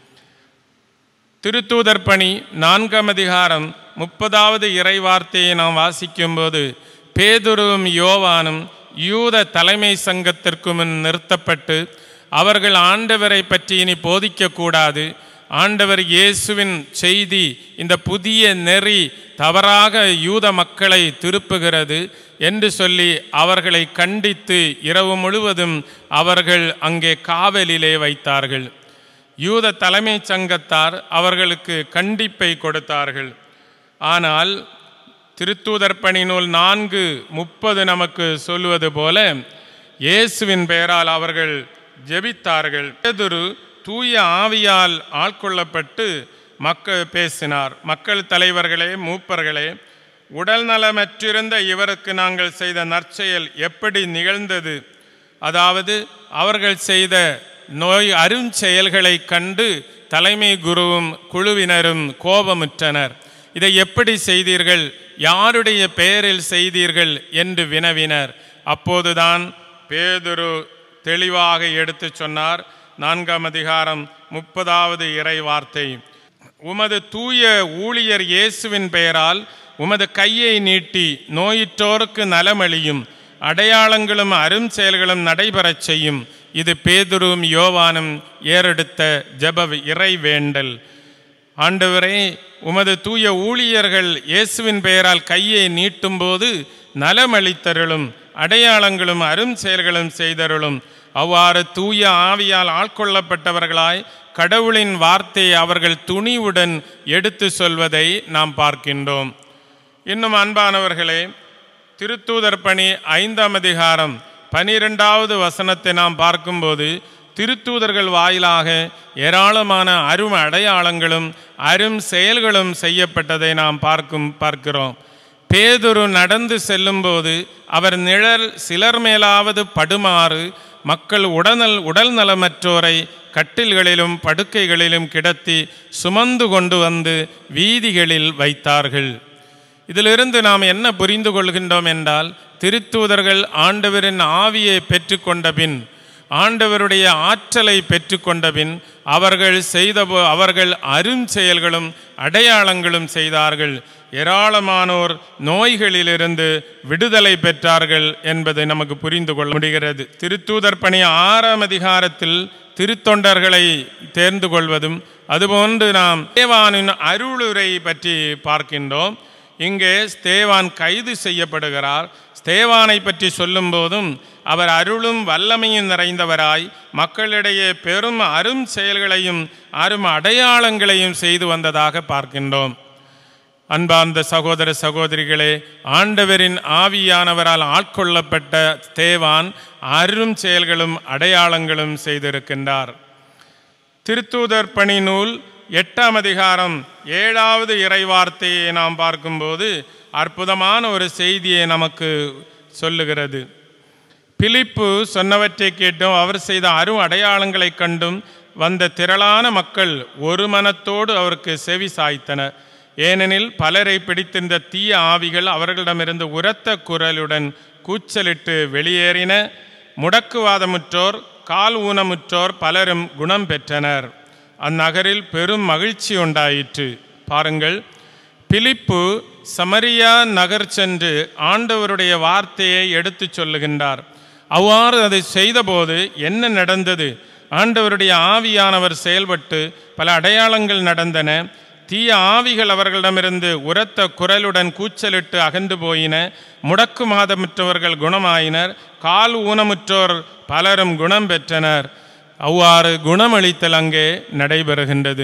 திருத்தூதர் பணி நான்காம் அதிகாரம் முப்பதாவது இறைவார்த்தையை நாம் வாசிக்கும்போது பேதுருவும் யோவானும் யூத தலைமை சங்கத்திற்கு முன் நிறுத்தப்பட்டு அவர்கள் ஆண்டவரை பற்றி இனி போதிக்கக்கூடாது ஆண்டவர் இயேசுவின் செய்தி இந்த புதிய நெறி தவறாக யூத மக்களை திருப்புகிறது என்று சொல்லி அவர்களை கண்டித்து இரவு முழுவதும் அவர்கள் அங்கே காவலிலே வைத்தார்கள் யூத தலைமைச் சங்கத்தார் அவர்களுக்கு கண்டிப்பை கொடுத்தார்கள் ஆனால் திருத்தூதர் பணி நூல் நான்கு முப்பது நமக்கு சொல்லுவது போல இயேசுவின் பெயரால் அவர்கள் ஜெபித்தார்கள் பேதுரு தூய ஆவியால் ஆட்கொள்ளப்பட்டு மக்கள் பேசினார் மக்கள் தலைவர்களே மூப்பர்களே உடல் நலமற்றிருந்த இவருக்கு நாங்கள் செய்த நற்செயல் எப்படி நிகழ்ந்தது அதாவது அவர்கள் செய்த நோய் அருஞ்செயல்களை கண்டு தலைமை குருவும் குழுவினரும் கோபமுற்றனர் இதை எப்படி செய்தீர்கள் யாருடைய பெயரில் செய்தீர்கள் என்று வினவினர் அப்போதுதான் பேதுரு தெளிவாக எடுத்துச் சொன்னார் நான்காம் அதிகாரம் முப்பதாவது இறை வார்த்தை உமது தூய ஊழியர் இயேசுவின் பெயரால் உமது கையை நீட்டி நோயிற்றோருக்கு நலமளியும் அடையாளங்களும் அரும் செயல்களும் நடைபெறச் செய்யும் இது பேதுரும் யோவானும் ஏறெடுத்த ஜெப இறை வேண்டல் ஆண்டவரே உமது தூய ஊழியர்கள் இயேசுவின் பெயரால் கையை நீட்டும்போது நலமளித்தருளும் அடையாளங்களும் அரும் செயல்களும் செய்தருளும் அவ்வாறு தூய ஆவியால் ஆட்கொள்ளப்பட்டவர்களாய் கடவுளின் வார்த்தையை அவர்கள் துணிவுடன் எடுத்து சொல்வதை நாம் பார்க்கின்றோம் இன்னும் அன்பானவர்களே திருத்தூதர் பணி ஐந்தாம் அதிகாரம் பனிரெண்டாவது வசனத்தை நாம் பார்க்கும்போது திருத்தூதர்கள் வாயிலாக ஏராளமான அரும் அடையாளங்களும் அரும் செயல்களும் செய்யப்பட்டதை நாம் பார்க்கும் பார்க்கிறோம் பேதுரு நடந்து செல்லும்போது அவர் நிழல் சிலர் மேலாவது படுமாறு மக்கள் உடனல் உடல் நலமற்றோரை கட்டில்களிலும் படுக்கைகளிலும் கிடத்தி சுமந்து கொண்டு வந்து வீதிகளில் வைத்தார்கள் இதிலிருந்து நாம் என்ன புரிந்து கொள்கின்றோம் என்றால் திருத்தூதர்கள் ஆண்டவரின் ஆவியை பெற்றுக்கொண்ட பின் ஆண்டவருடைய ஆற்றலை பெற்றுக்கொண்ட பின் அவர்கள் செய்த போ- அவர்கள் அருஞ்செயல்களும் அடையாளங்களும் செய்தார்கள் ஏராளமானோர் நோய்களிலிருந்து விடுதலை பெற்றார்கள் என்பதை நமக்கு புரிந்து கொள்ள முடிகிறது திருத்தூதர் பணி ஆறாம் அதிகாரத்தில் திருத்தொண்டர்களை தேர்ந்து கொள்வதும் அதுபோன்று நாம் தேவானின் அருளுரை பற்றி பார்க்கின்றோம் இங்கே ஸ்தேவான் கைது செய்யப்படுகிறார் ஸ்தேவானை பற்றி சொல்லும்போதும் அவர் அருளும் வல்லமையும் நிறைந்தவராய் மக்களிடையே பெரும் அரும் செயல்களையும் அரும் அடையாளங்களையும் செய்து வந்ததாக பார்க்கின்றோம் அன்பார்ந்த சகோதர சகோதரிகளே ஆண்டவரின் ஆவியானவரால் ஆட்கொள்ளப்பட்ட தேவான் அரும் செயல்களும் அடையாளங்களும் செய்திருக்கின்றார் திருத்தூதர் பணி நூல் எட்டாம் அதிகாரம் ஏழாவது இறைவார்த்தையை நாம் பார்க்கும்போது அற்புதமான ஒரு செய்தியை நமக்கு சொல்லுகிறது பிலிப்பு சொன்னவற்றை கேட்டும் அவர் செய்த அரும் அடையாளங்களைக் கண்டும் வந்த திரளான மக்கள் ஒரு மனத்தோடு அவருக்கு செவி சாய்த்தனர் ஏனெனில் பலரை பிடித்திருந்த தீய ஆவிகள் அவர்களிடமிருந்து உரத்த குரலுடன் கூச்சலிட்டு வெளியேறின முடக்குவாதமுற்றோர் கால் ஊனமுற்றோர் பலரும் குணம் பெற்றனர் அந்நகரில் பெரும் மகிழ்ச்சி உண்டாயிற்று பாருங்கள் பிலிப்பு சமரியா நகர் சென்று ஆண்டவருடைய வார்த்தையை எடுத்துச் சொல்லுகின்றார் அவ்வாறு அதை செய்தபோது என்ன நடந்தது ஆண்டவருடைய ஆவியானவர் செயல்பட்டு பல அடையாளங்கள் நடந்தன தீய ஆவிகள் அவர்களிடமிருந்து உரத்த குரலுடன் கூச்சலிட்டு அகன்று போயின முடக்கு மாதமுற்றவர்கள் குணமாயினர் கால் ஊனமுற்றோர் பலரும் குணம் பெற்றனர் அவ்வாறு குணமளித்தல் அங்கே நடைபெறுகின்றது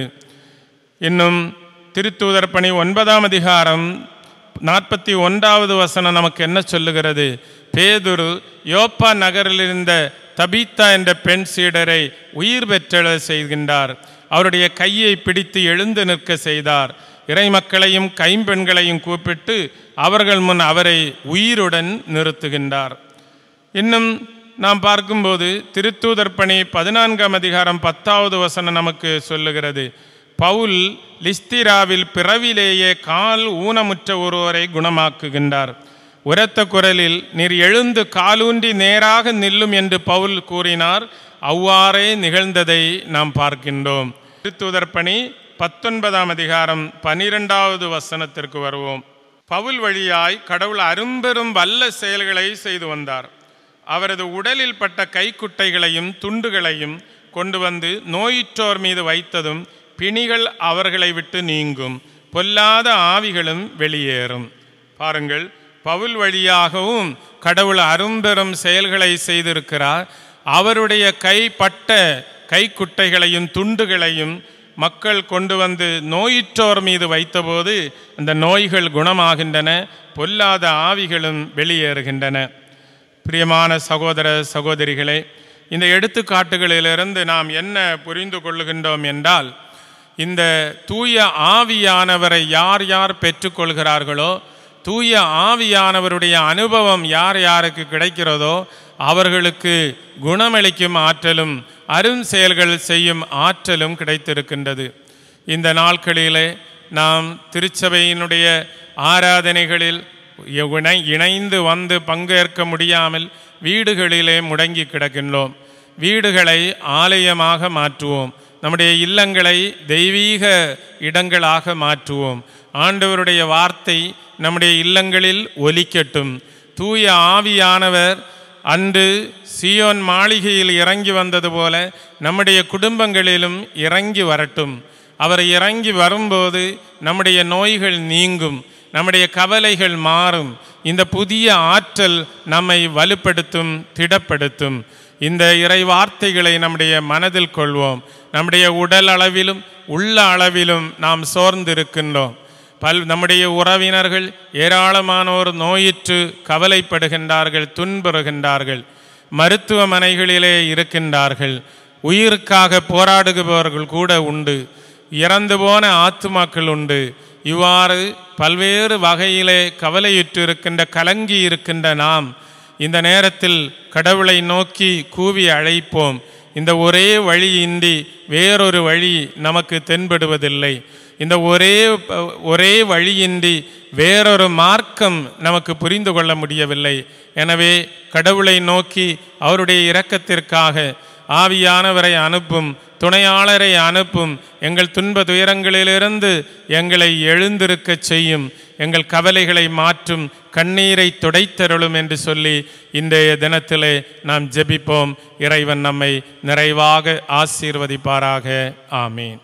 இன்னும் திருத்தூதர் பணி ஒன்பதாம் அதிகாரம் நாற்பத்தி ஒன்றாவது வசனம் நமக்கு என்ன சொல்லுகிறது பேதுரு யோப்பா நகரில் இருந்த தபீத்தா என்ற பெண் சீடரை உயிர் பெற்றெழ செய்கின்றார் அவருடைய கையை பிடித்து எழுந்து நிற்க செய்தார் இறைமக்களையும் கைம்பெண்களையும் கூப்பிட்டு அவர்கள் முன் அவரை உயிருடன் நிறுத்துகின்றார் இன்னும் நாம் பார்க்கும்போது திருத்தூதர் பணி பதினான்காம் அதிகாரம் பத்தாவது வசனம் நமக்கு சொல்லுகிறது பவுல் லிஸ்திராவில் பிறவிலேயே கால் ஊனமுற்ற ஒருவரை குணமாக்குகின்றார் உரத்த குரலில் நீர் எழுந்து காலூன்றி நேராக நில்லும் என்று பவுல் கூறினார் அவ்வாறே நிகழ்ந்ததை நாம் பார்க்கின்றோம் திருத்தூதர் பணி பத்தொன்பதாம் அதிகாரம் பனிரெண்டாவது வசனத்திற்கு வருவோம் பவுல் வழியாய் கடவுள் அரும்பெரும் வல்ல செயல்களை செய்து வந்தார் அவரது உடலில் பட்ட கைக்குட்டைகளையும் துண்டுகளையும் கொண்டு வந்து நோயுற்றோர் மீது வைத்ததும் பிணிகள் அவர்களை விட்டு நீங்கும் பொல்லாத ஆவிகளும் வெளியேறும் பாருங்கள் பவுல் வழியாகவும் கடவுள் அரும்பெரும் செயல்களை செய்திருக்கிறார் அவருடைய கைப்பட்ட கைக்குட்டைகளையும் துண்டுகளையும் மக்கள் கொண்டு வந்து நோயுற்றோர் மீது வைத்தபோது அந்த நோய்கள் குணமாகின்றன பொல்லாத ஆவிகளும் வெளியேறுகின்றன பிரியமான சகோதர சகோதரிகளே இந்த எடுத்துக்காட்டுகளிலிருந்து நாம் என்ன புரிந்து கொள்ளுகின்றோம் என்றால் இந்த தூய ஆவியானவரை யார் யார் பெற்றுக்கொள்கிறார்களோ தூய ஆவியானவருடைய அனுபவம் யார் யாருக்கு கிடைக்கிறதோ அவர்களுக்கு குணமளிக்கும் ஆற்றலும் அரும் செயல்கள் செய்யும் ஆற்றலும் கிடைத்திருக்கின்றது இந்த நாட்களிலே நாம் திருச்சபையினுடைய ஆராதனைகளில் இணை இணைந்து வந்து பங்கேற்க முடியாமல் வீடுகளிலே முடங்கி கிடக்கின்றோம் வீடுகளை ஆலயமாக மாற்றுவோம் நம்முடைய இல்லங்களை தெய்வீக இடங்களாக மாற்றுவோம் ஆண்டவருடைய வார்த்தை நம்முடைய இல்லங்களில் ஒலிக்கட்டும் தூய ஆவியானவர் அன்று சியோன் மாளிகையில் இறங்கி வந்தது போல நம்முடைய குடும்பங்களிலும் இறங்கி வரட்டும் அவர் இறங்கி வரும்போது நம்முடைய நோய்கள் நீங்கும் நம்முடைய கவலைகள் மாறும் இந்த புதிய ஆற்றல் நம்மை வலுப்படுத்தும் திடப்படுத்தும் இந்த இறை வார்த்தைகளை நம்முடைய மனதில் கொள்வோம் நம்முடைய உடல் அளவிலும் உள்ள அளவிலும் நாம் சோர்ந்திருக்கின்றோம் பல் நம்முடைய உறவினர்கள் ஏராளமானோர் நோயிற்று கவலைப்படுகின்றார்கள் துன்புறுகின்றார்கள் மருத்துவமனைகளிலே இருக்கின்றார்கள் உயிருக்காக போராடுபவர்கள் கூட உண்டு இறந்து போன ஆத்துமாக்கள் உண்டு இவ்வாறு பல்வேறு வகையிலே கவலையுற்று இருக்கின்ற கலங்கி இருக்கின்ற நாம் இந்த நேரத்தில் கடவுளை நோக்கி கூவி அழைப்போம் இந்த ஒரே வழியின்றி வேறொரு வழி நமக்கு தென்படுவதில்லை இந்த ஒரே ஒரே வழியின்றி வேறொரு மார்க்கம் நமக்கு புரிந்து கொள்ள முடியவில்லை எனவே கடவுளை நோக்கி அவருடைய இரக்கத்திற்காக ஆவியானவரை அனுப்பும் துணையாளரை அனுப்பும் எங்கள் துன்ப துயரங்களிலிருந்து எங்களை எழுந்திருக்கச் செய்யும் எங்கள் கவலைகளை மாற்றும் கண்ணீரை துடைத்தருளும் என்று சொல்லி இன்றைய தினத்திலே நாம் ஜெபிப்போம் இறைவன் நம்மை நிறைவாக ஆசீர்வதிப்பாராக ஆமீன்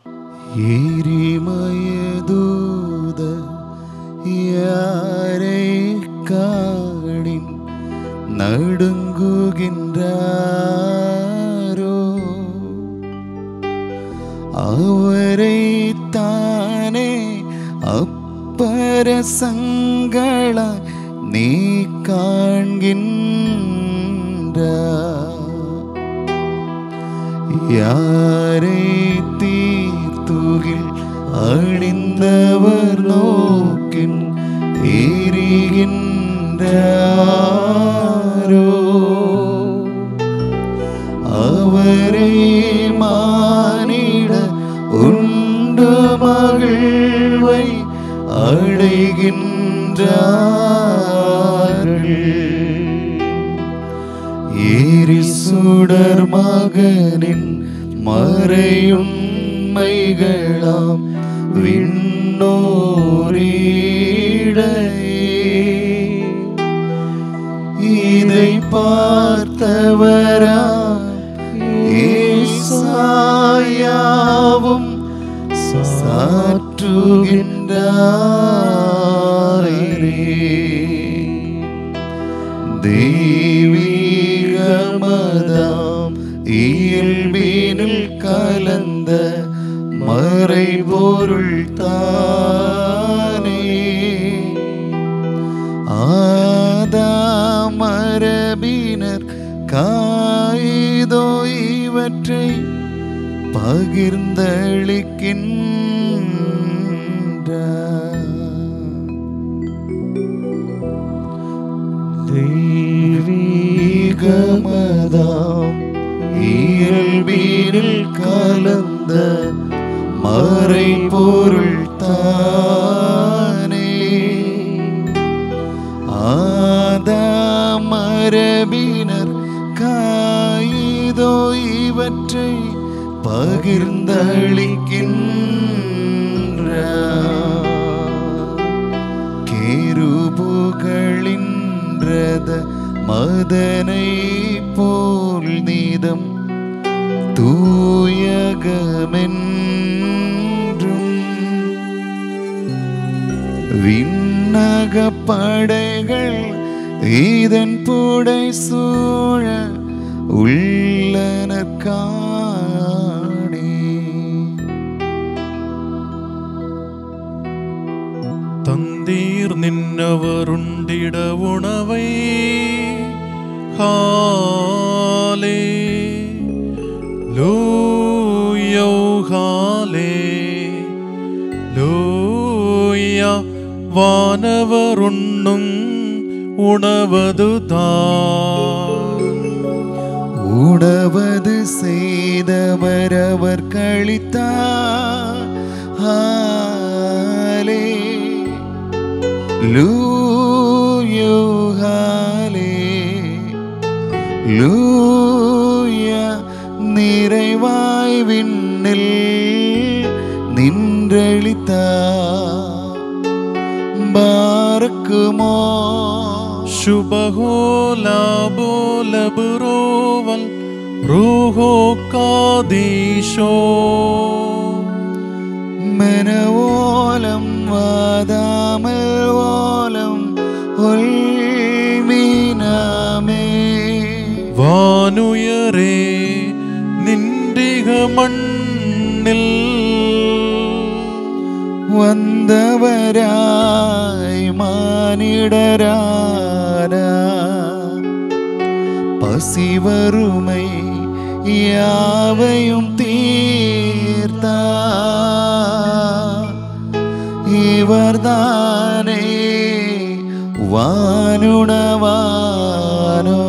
எரிமயதூத யாரை காணின் நடுங்குகின்றாரோ அவரை தானே அப்பர சங்கள நீ காண்கின்றார் யாரை தீர்த்துகில் அழிந்தவர் நோக்கின் எரிகின்றாரோ அவரே மானிட உண்டு மகிழ்வை அடைகின்றார்கள் ஏரி சுடர் மகனின் மறையுண்மைகளாம் விண்ணோரீடையே இதை பார்த்தவரா ஏசாயாவும் சாற்ற தெய்வீகமதாம் இயல்பினில் கலந்த மறைபொருள் தானே ஆதாமரபினர் காய்தோ இவற்றை பகிர்ந்தளிக்கின்ற தெய்வீகமதாம் இயல்பினில் கலந்த மறைபொருள் தானே ஆதாமரபினர் காயிதோ இவற்றை பகிர்ந்தளிக்கின்ற கேருபுகளின்றத மதனை போல் நீதம் தூயகமென்றும் விண்ணக படைகள் இதன் புடை சூழ உள்ளனர் காணே தந்தீர் நின்னவருண்டிட உணவை ஹாலே லூயோ ஹாலே லூயா வானவருண்ணும் உணவதுதான் உணவது செய்தவர் அவர் கழித்தார் ஹாலே லூயோ ஹாலே லூயா நிறைவாய் விண்ணில் நின்றளித்தார் பார்க்குமோ ശുഭഹോലാബോലബുറോവൽ റൂഹോ കാദീശോ മനവോലം വാദാമൽ ഓലം ഒൽമീനാമേ വാനുയരേ നിന്ദിക മണ്ണിൽ വന്നവരായി മാനിടരാരാ പസിവറുമൈ യാവയും തീർത്ത ഇവർദാനേ വാനുണവാനോ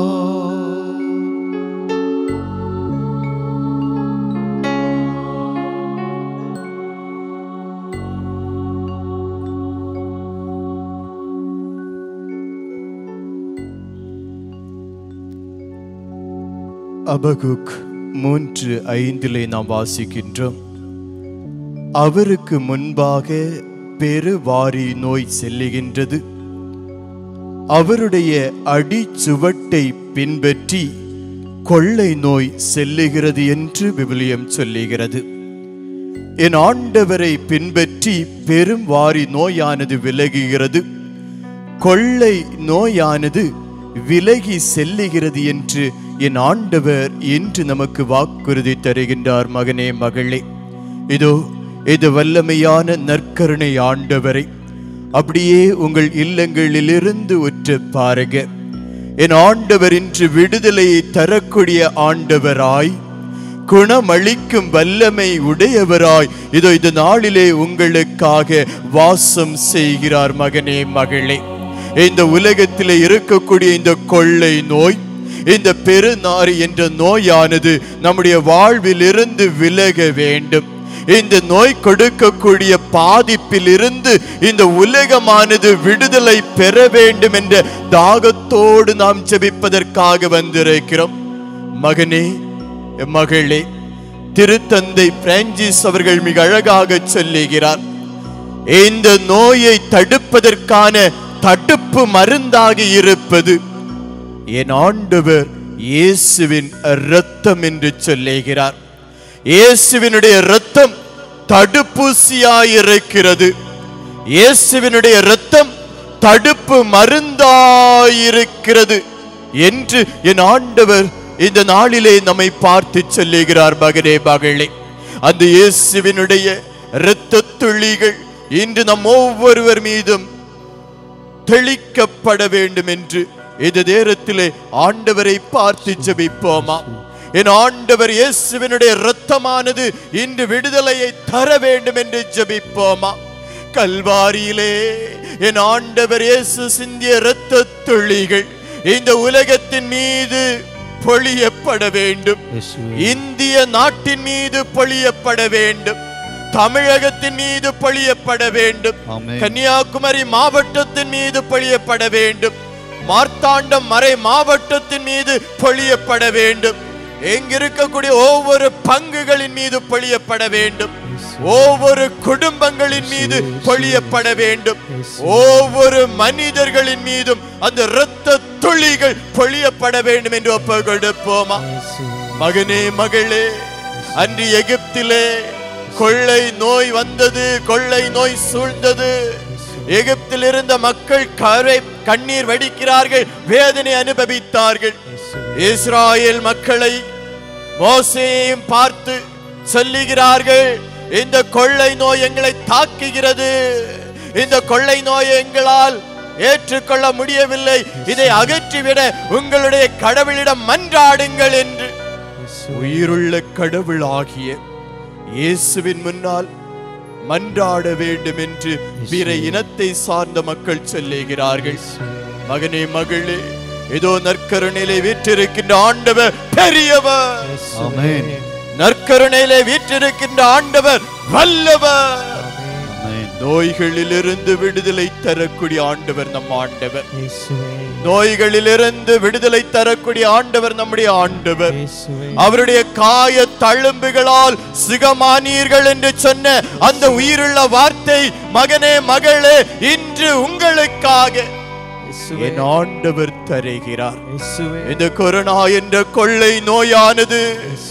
அபகுக் மூன்று ஐந்திலே நாம் வாசிக்கின்றோம் அவருக்கு முன்பாக பெருவாரி நோய் செல்லுகின்றது அவருடைய அடிச்சுவட்டை பின்பற்றி கொள்ளை நோய் செல்லுகிறது என்று விவிலியம் சொல்லுகிறது என் ஆண்டவரை பின்பற்றி பெரும் வாரி நோயானது விலகுகிறது கொள்ளை நோயானது விலகி செல்லுகிறது என்று என் ஆண்டவர் இன்று நமக்கு வாக்குறுதி தருகின்றார் மகனே மகளே இதோ இது வல்லமையான நற்கருணை ஆண்டவரை அப்படியே உங்கள் இல்லங்களிலிருந்து உற்று பாருங்க என் ஆண்டவர் இன்று விடுதலையை தரக்கூடிய ஆண்டவராய் குணமளிக்கும் வல்லமை உடையவராய் இதோ இந்த நாளிலே உங்களுக்காக வாசம் செய்கிறார் மகனே மகளே இந்த உலகத்திலே இருக்கக்கூடிய இந்த கொள்ளை நோய் இந்த பெருநாறு என்ற நோயானது நம்முடைய வாழ்வில் இருந்து விலக வேண்டும் இந்த நோய் கொடுக்கக்கூடிய பாதிப்பில் இருந்து இந்த உலகமானது விடுதலை பெற வேண்டும் என்ற தாகத்தோடு நாம் ஜெபிப்பதற்காக வந்திருக்கிறோம் மகனே மகளே திருத்தந்தை பிரான்சிஸ் அவர்கள் மிக அழகாக சொல்லுகிறார் இந்த நோயை தடுப்பதற்கான தடுப்பு மருந்தாக இருப்பது என் ஆண்டவர் இயேசுவின் இரத்தம் என்று சொல்லுகிறார் இயேசுவினுடைய இரத்தம் தடுப்பூசியாயிருக்கிறது இயேசுவினுடைய இரத்தம் தடுப்பு மருந்தாயிருக்கிறது என்று என் ஆண்டவர் இந்த நாளிலே நம்மை பார்த்து சொல்லுகிறார் மகனே மகளே அந்த இயேசுவினுடைய இரத்த துளிகள் இன்று நம் ஒவ்வொருவர் மீதும் தெளிக்கப்பட வேண்டும் என்று இந்த நேரத்திலே ஆண்டவரை பார்த்து ஜெபிப்போமா என் ஆண்டவர் இயேசுவினுடைய இரத்தமானது இன்று விடுதலையை தர வேண்டும் என்று ஜெபிப்போமா கல்வாரியிலே என் ஆண்டவர் இயேசு சிந்திய இரத்த துளிகள் இந்த உலகத்தின் மீது பொழியப்பட வேண்டும் இந்திய நாட்டின் மீது பொழியப்பட வேண்டும் தமிழகத்தின் மீது பொழியப்பட வேண்டும் கன்னியாகுமரி மாவட்டத்தின் மீது பொழியப்பட வேண்டும் மார்த்தாண்டம் மறை மாவட்டத்தின் மீது பொழியப்பட வேண்டும் எங்கிருக்கக்கூடிய ஒவ்வொரு பங்குகளின் மீது பொழியப்பட வேண்டும் ஒவ்வொரு குடும்பங்களின் மீது பொழியப்பட வேண்டும் ஒவ்வொரு மனிதர்களின் மீதும் அந்த இரத்த துளிகள் பொழியப்பட வேண்டும் என்று ஒப்பு கொடுப்போமா மகனே மகளே அன்று எகிப்திலே கொள்ளை நோய் வந்தது கொள்ளை நோய் சூழ்ந்தது எகிப்தில் இருந்த மக்கள் கரை கண்ணீர் வடிக்கிறார்கள் வேதனை அனுபவித்தார்கள் இஸ்ராயேல் மக்களை மோசேயையும் பார்த்து சொல்லுகிறார்கள் இந்த கொள்ளை நோய் எங்களை தாக்குகிறது இந்த கொள்ளை நோயை எங்களால் ஏற்றுக்கொள்ள முடியவில்லை இதை அகற்றிவிட உங்களுடைய கடவுளிடம் மன்றாடுங்கள் என்று உயிருள்ள கடவுள் ஆகிய இயேசுவின் முன்னால் மன்றாட வேண்டும் என்று பிற இனத்தை சார்ந்த மக்கள் சொல்லுகிறார்கள் மகனே மகளே ஏதோ நற்கருணையிலே வீற்றிருக்கின்ற ஆண்டவர் பெரியவர் ஆமென் நற்கருணையிலே வீற்றிருக்கின்ற ஆண்டவர் வல்லவர் நோய்களிலிருந்து விடுதலை தரக்கூடிய ஆண்டவர் நம் ஆண்டவர் நோய்களிலிருந்து விடுதலை தரக்கூடிய ஆண்டவர் நம்முடைய ஆண்டவர் அவருடைய காய தழும்புகளால் சுகமானீர்கள் என்று சொன்ன அந்த உயிருள்ள வார்த்தை மகனே மகளே இன்று உங்களுக்காக என் ஆண்டவர் தருகிறார் இந்த கொரோனா என்ற கொள்ளை நோயானது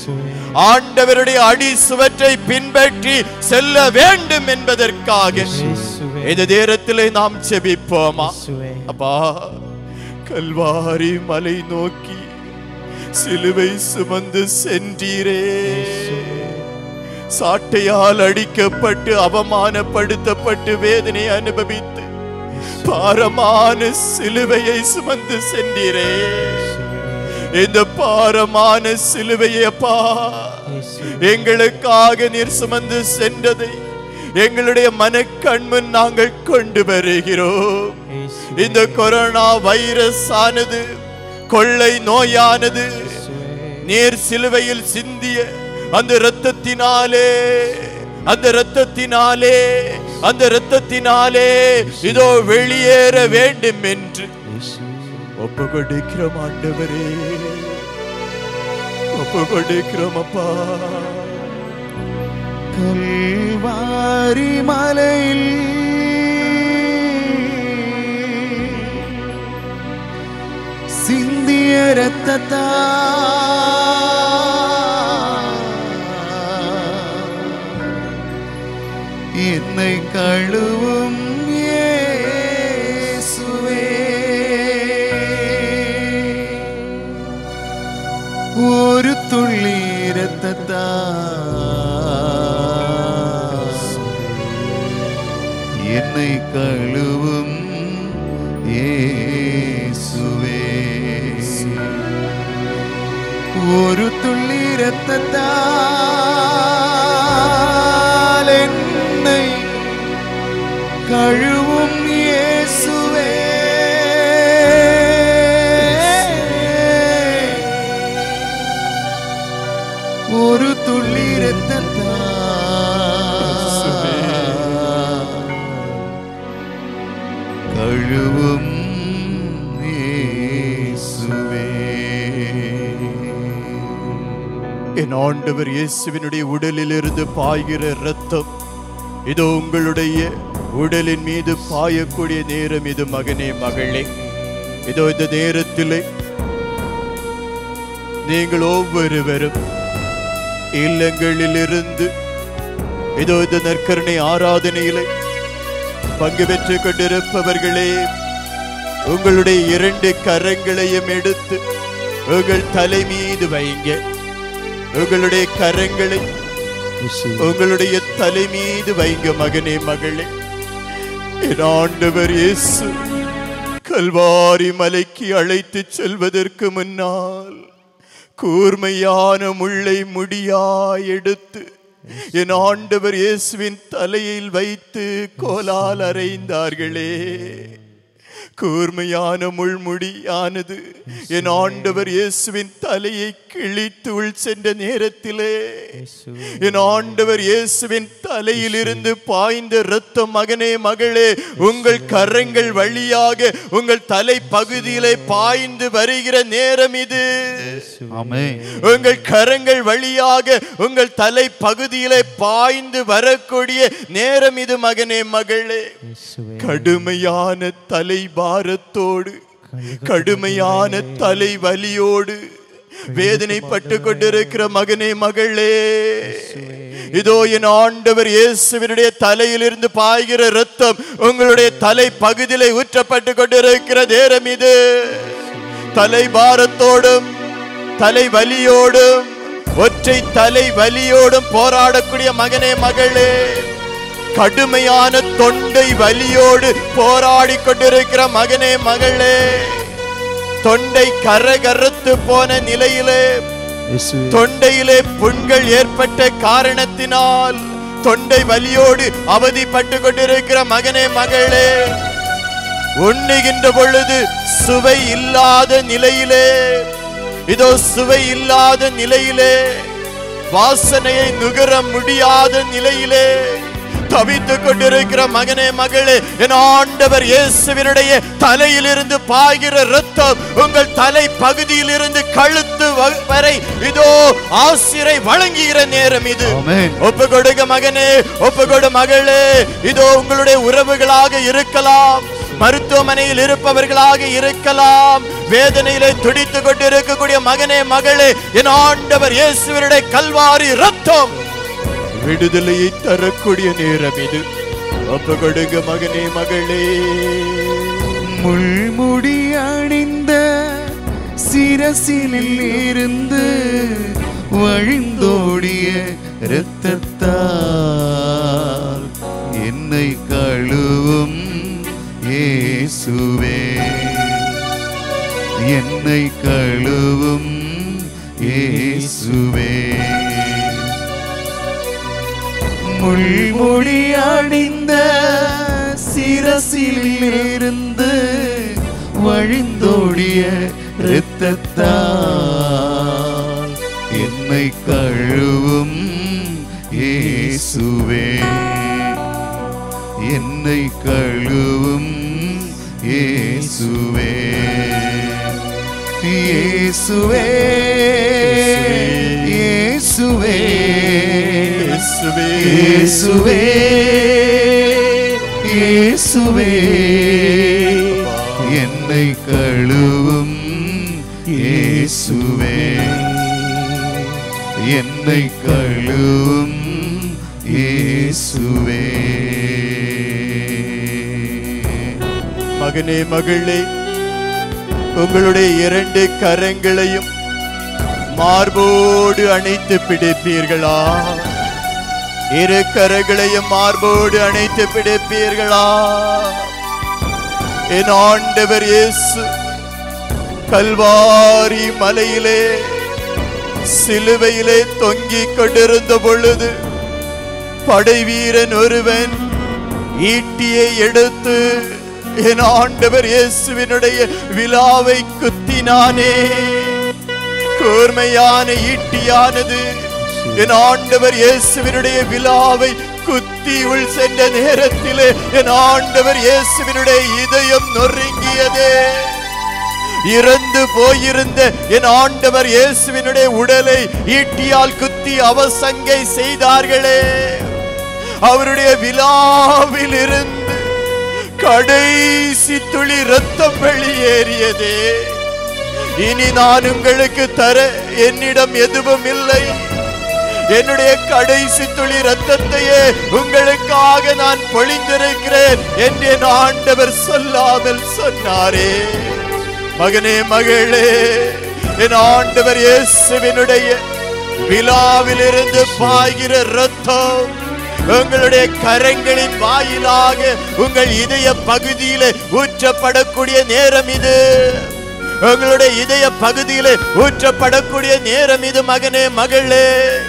ஆண்டவருடைய அடி சுவற்றை பின்பற்றி செல்ல வேண்டும் என்பதற்காக இந்த நேரத்திலே நாம் செபிப்போமா அப்பா கல்வாரி மலை நோக்கி சிலுவை சுமந்து சென்றீரே சாட்டையால் அடிக்கப்பட்டு அவமானப்படுத்தப்பட்டு வேதனை அனுபவித்து பாரமான சிலுவையை சுமந்து சென்றீரே இந்த பாரமான சிலுவையை அப்பா எங்களுக்காக நீர் சுமந்து சென்றதை எங்களுடைய மனக்கண்முன் நாங்கள் கொண்டு வருகிறோம் இந்த கொரோனா வைரஸ் ஆனது கொள்ளை நோயானது நீர் சிலுவையில் சிந்திய அந்த இரத்தத்தினாலே அந்த இரத்தத்தினாலே அந்த இரத்தத்தினாலே இதோ வெளியேற வேண்டும் என்று ஒப்பு கொடுக்கிறோம் ஆண்டவரே ஒப்பு கொடுக்கிறோம் அப்பா கல்வாரி மலையில் சிந்திய ரத்தத்தா என்னை கழுவும் இயேசுவே ஒரு துள்ளி ரத்தத்தா என்னை கழுவும் இயேசுவே ஒரு துள்ளி ரத்தத்தால் என்னை கழுவும் இயேசுவே ஒரு துள்ளி ரத்தத்தால் கழுவும் இயேசுவே என் ஆண்டவர் இயேசுவினுடைய உடலிலிருந்து பாய்கிற இரத்தம் இதோ உங்களுடைய உடலின் மீது பாயக்கூடிய நேரம் இது மகனே மகளே இதோ இந்த நேரத்திலே நீங்கள் ஒவ்வொருவரும் இல்லங்களிலிருந்து இதோ இந்த நற்கருணை ஆராதனையிலே பங்கு பெற்றுக் கொண்டிருப்பவர்களே உங்களுடைய இரண்டு கரங்களையும் எடுத்து உங்கள் தலை மீது வைங்க உங்களுடைய கரங்களை உங்களுடைய தலை மீது வைங்க மகனே மகளே என் ஆண்டவர் இயேசு கல்வாரி மலைக்கு அழைத்து செல்வதற்கு முன்னால் கூர்மையான முள்ளை முடியாய் எடுத்து என் ஆண்டவர் இயேசுவின் தலையில் வைத்து கோலால் அறைந்தார்களே கூர்மையான முள்முடியானது என் ஆண்டவர் இயேசுவின் தலையை கிழித்து உள் சென்ற நேரத்திலே என் ஆண்டவர் இயேசுவின் தலையிலிருந்து பாய்ந்த இரத்தம் மகனே மகளே உங்கள் கரங்கள் வழியாக உங்கள் தலை பகுதியிலே பாய்ந்து வருகிற நேரம் இது ஆமென் உங்கள் கரங்கள் வழியாக உங்கள் தலை பகுதியிலே பாய்ந்து வரக்கூடிய நேரம் இது மகனே மகளே கடுமையான தலை பாரத்தோடு கடுமையான தலை வலியோடு வேதனைப்பட்டு கொண்டிருக்கிற மகனே மகளே இதோ என் ஆண்டவர் இயேசுவினுடைய தலையிலிருந்து பாய்கிற ரத்தம் உங்களுடைய தலை பகுதியிலே ஊற்றப்பட்டு கொண்டிருக்கிற நேரம் இது தலை பாரத்தோடும் தலை வலியோடும் ஒற்றை தலை வலியோடும் போராடக்கூடிய மகனே மகளே கடுமையான தொண்டை வலியோடு போராடி கொண்டிருக்கிற மகனே மகளே தொண்டை கரகரத்து போன நிலையிலே தொண்டையிலே புண்கள் ஏற்பட்ட காரணத்தினால் தொண்டை வலியோடு அவதிப்பட்டு கொண்டிருக்கிற மகனே மகளே உண்ணுகின்ற பொழுது சுவை இல்லாத நிலையிலே இதோ சுவை இல்லாத நிலையிலே வாசனையை நுகர முடியாத நிலையிலே தவித்துக் கொண்டிருக்கிற மகனே மகளே என் ஆண்டவர் இயேசுவினுடைய தலையிலிருந்து பாய்கிற ரத்தம் உங்கள் தலை பகுதியிலிருந்து கழுத்து வ- வரை இதோ ஆசிரை வழங்குகிற நேரம் இது ஆமென் ஒப்பு கொடுங்க மகனே ஒப்பு கொடு மகளே இதோ உங்களுடைய உறவுகளாக இருக்கலாம் மருத்துவமனையில் இருப்பவர்களாக இருக்கலாம் வேதனையிலே துடித்துக் கொண்டிருக்கக்கூடிய மகனே மகளே என் ஆண்டவர் இயேசுவருடைய கல்வாரி ரத்தம் விடுதலையை தரக்கூடிய நேரம் இது ஒப்பு கொடுங்க மகனே மகளே முள்முடி அணிந்த சிரசிலில் இருந்து வழிந்தோடிய இரத்தத்தால் என்னை கழுவும் இயேசுவே என்னை கழுவும் இயேசுவே முள்மொழி அணிந்த சிரசில் இருந்து வழிந்தோடிய இரத்தத்தால் என்னை கழுவும் இயேசுவே என்னை கழுவும் இயேசுவே இயேசுவே இயேசுவே இயேசுவே இயேசுவே இயேசுவே என்னை கழுவும் இயேசுவே என்னை கழுவும் இயேசுவே மகனே மகளே உங்களுடைய இரண்டு கரங்களையும் மார்போடு அணைத்து பிடிப்பீர்களா இரு கரங்களையும் மார்போடு அணைத்து பிடிப்பீர்களா என் ஆண்டவர் இயேசு கல்வாரி மலையிலே சிலுவையிலே தொங்கிக் கொண்டிருந்த பொழுது படைவீரன் ஒருவன் ஈட்டியை எடுத்து என் ஆண்டவர் இயேசுவினுடைய விழாவை குத்தினானே கூர்மையான ஈட்டியானது என் ஆண்டவர் இயேசுவினுடைய விழாவை குத்தி உள் சென்ற நேரத்திலே என் ஆண்டவர் இயேசுவினுடைய இதயம் நொறுங்கியதே இறந்து போயிருந்த என் ஆண்டவர் இயேசுவினுடைய உடலை ஈட்டியால் குத்தி அவசங்கை செய்தார்களே அவருடைய விழாவில் இருந்து கடைசி துளி ரத்தம் வெளியேறியதே இனி நான் உங்களுக்கு தர என்னிடம் எதுவும் இல்லை என்னுடைய கடைசி துளி ரத்தத்தையே உங்களுக்காக நான் பொழிந்திருக்கிறேன் என்று என் ஆண்டவர் சொல்லாமல் சொன்னாரே மகனே மகளே என் ஆண்டவர் இயேசுவினுடைய விழாவிலிருந்து பாய்கிற ரத்தம் உங்களுடைய கரங்களின் வாயிலாக உங்கள் இதய பகுதியிலே ஊற்றப்படக்கூடிய நேரம் இது உங்களுடைய இதய பகுதியிலே ஊற்றப்படக்கூடிய நேரம் இது மகனே மகளே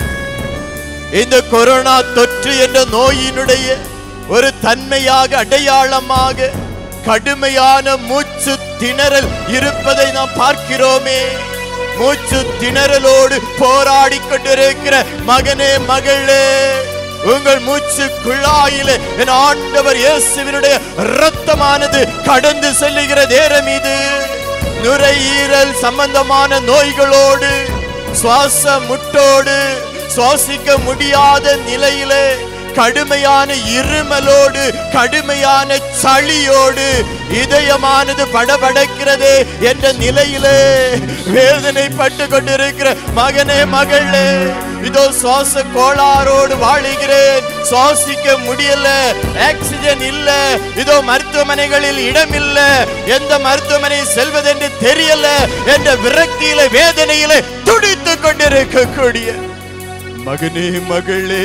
இந்த கொரோனா தொற்று என்ற நோயினுடைய ஒரு தன்மையாக அடையாளமாக கடுமையான மூச்சு திணறல் இருப்பதை நாம் பார்க்கிறோமே மூச்சு திணறலோடு போராடி கொண்டிருக்கிற மகனே மகளே உங்கள் மூச்சு குழாயிலே என் ஆண்டவர் இயேசுவினுடைய இரத்தமானது கடந்து செல்லுகிற நேரம் இது நுரையீரல் சம்பந்தமான நோய்களோடு சுவாச முட்டோடு சுவாசிக்க முடியாத நிலையிலே கடுமையான இருமலோடு கடுமையான சளியோடு இதயமானது படபடக்கிறதே என்ற நிலையிலே வேதனைப்பட்டு கொண்டிருக்கிற மகனே மகளே இதோ சுவாச கோளாறோடு வாழுகிறேன் சுவாசிக்க முடியல ஆக்சிஜன் இல்ல இதோ மருத்துவமனைகளில் இடம் இல்ல எந்த மருத்துவமனை செல்வதென்று தெரியல என்ற விரக்தியில வேதனையில துடித்துக் கொண்டிருக்கக்கூடிய மகனே மகளே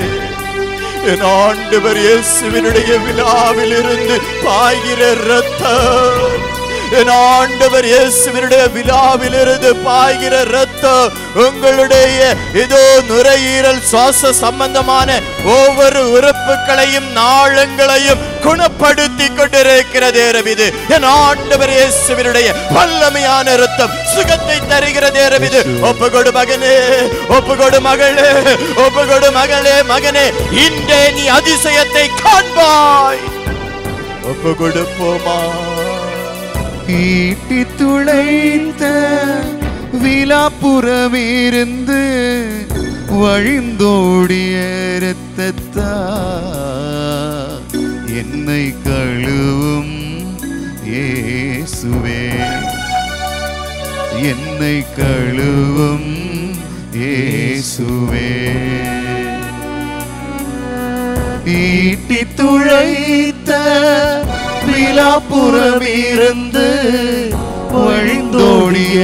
என் ஆண்டவர் இயேசுவினுடைய விழாவில் இருந்து பாய்கிற ரத்தம் என் ஆண்டவர் இயேசுவினுடைய விழாவில் இருந்து பாய்கிற ரத்தம் உங்களுடைய இதோ நுரையீரல் சுவாச சம்பந்தமான ஒவ்வொரு உறுப்புகளையும் நாளங்களையும் குணப்படுத்தி கொண்டிருக்கிற நேரம் இது என் ஆண்டவர் இயேசுவினுடைய வல்லமையான ரத்தம் சுகத்தை தருகிற நேரம் இது ஒப்புகொடு மகனே ஒப்புகொடு மகளே ஒப்புகொடு மகளே மகனே இன்றே நீ அதிசயத்தை காண்பாய் ஒப்பு கொடுப்போமா ஈட்டி துளைத்த விழாப்புறமிருந்து வழிந்தோடிய இரத்தத்தா என்னை கழுவும் இயேசுவே என்னை கழுவும் இயேசுவே ஈட்டி துளைத்த விழாப்புறமிருந்து வழிந்தோடிய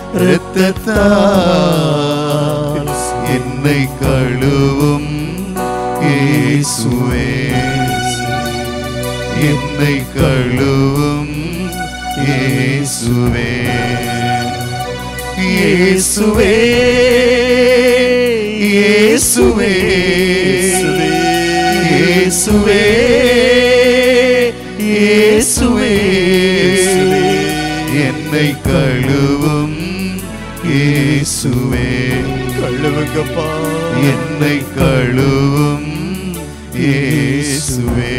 இரத்தத்தால் என்னை கழுவும் இயேசுவே என்னை கழுவும் இயேசுவே இயேசுவே இயேசுவே இயேசுவே இயேசுவே என்னை கழுவும் இயேசுவே கழுவுங்கப்பா என்னை கழுவும் இயேசுவே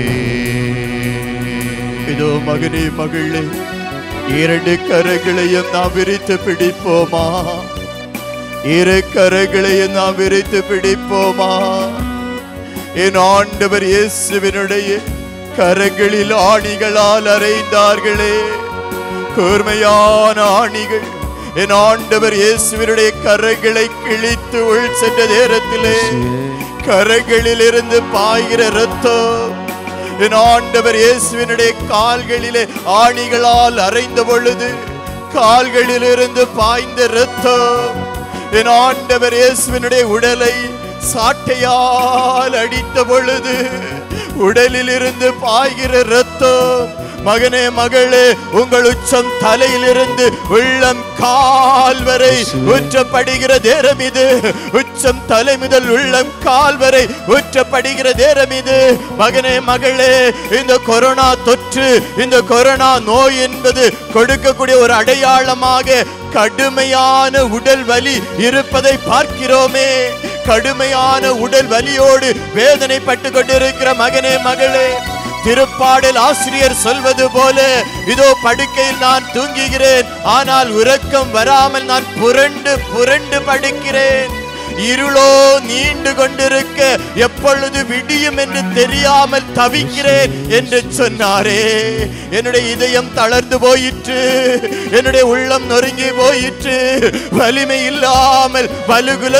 இதோ மகனே மகளே இரண்டு கரங்களையும் நாம் விரித்து பிடிப்போமா இரு கரங்களையும் நாம் விரித்து பிடிப்போமா என் ஆண்டவர் இயேசுவினுடைய கரங்களில் ஆணிகளால் அறைந்தார்களே கூர்மையான ஆணிகள் என் ஆண்டவர் இயேசுவினுடைய கரங்களை கிழித்து உள் சென்ற நேரத்திலே கரங்களில் இருந்து பாய்கிற ரத்தம் என் ஆண்டவர் இயேசுவினுடைய கால்களிலே ஆணிகளால் அறைந்த பொழுது கால்களிலிருந்து பாய்ந்த ரத்தம் என் ஆண்டவர் இயேசுவினுடைய உடலை சாட்டையால் அடித்த பொழுது உடலில் இருந்து பாய்கிற ரத்தம் மகனே மகளே உங்கள் உச்சம் தலையிலிருந்து உள்ளம் கால் வரை ஊற்றப்படுகிற நேரம் இது உச்சம் தலை முதல் உள்ளம் கால் வரை ஊற்றப்படுகிற நேரம் இது மகனே மகளே இந்த கொரோனா தொற்று இந்த கொரோனா நோய் என்பது கொடுக்கக்கூடிய ஒரு அடையாளமாக கடுமையான உடல் வலி இருப்பதை பார்க்கிறோமே கடுமையான உடல் வலியோடு வேதனைப்பட்டு கொண்டிருக்கிற மகனே மகளே திருப்பாடல் ஆசிரியர் சொல்வது போல இதோ படுக்கையில் நான் தூங்குகிறேன் ஆனால் உறக்கம் வராமல் நான் புரண்டு புரண்டு படுக்கிறேன் இருளோ நீண்டு கொண்டிருக்க எப்பொழுது விடியும் என்று தெரியாமல் தவிக்கிறேன் என்று சொன்னாரே என்னுடைய இதயம் தளர்ந்து போயிற்று என்னுடைய உள்ளம் நொறுங்கி போயிற்று வலிமை இல்லாமல் வலுகுலன்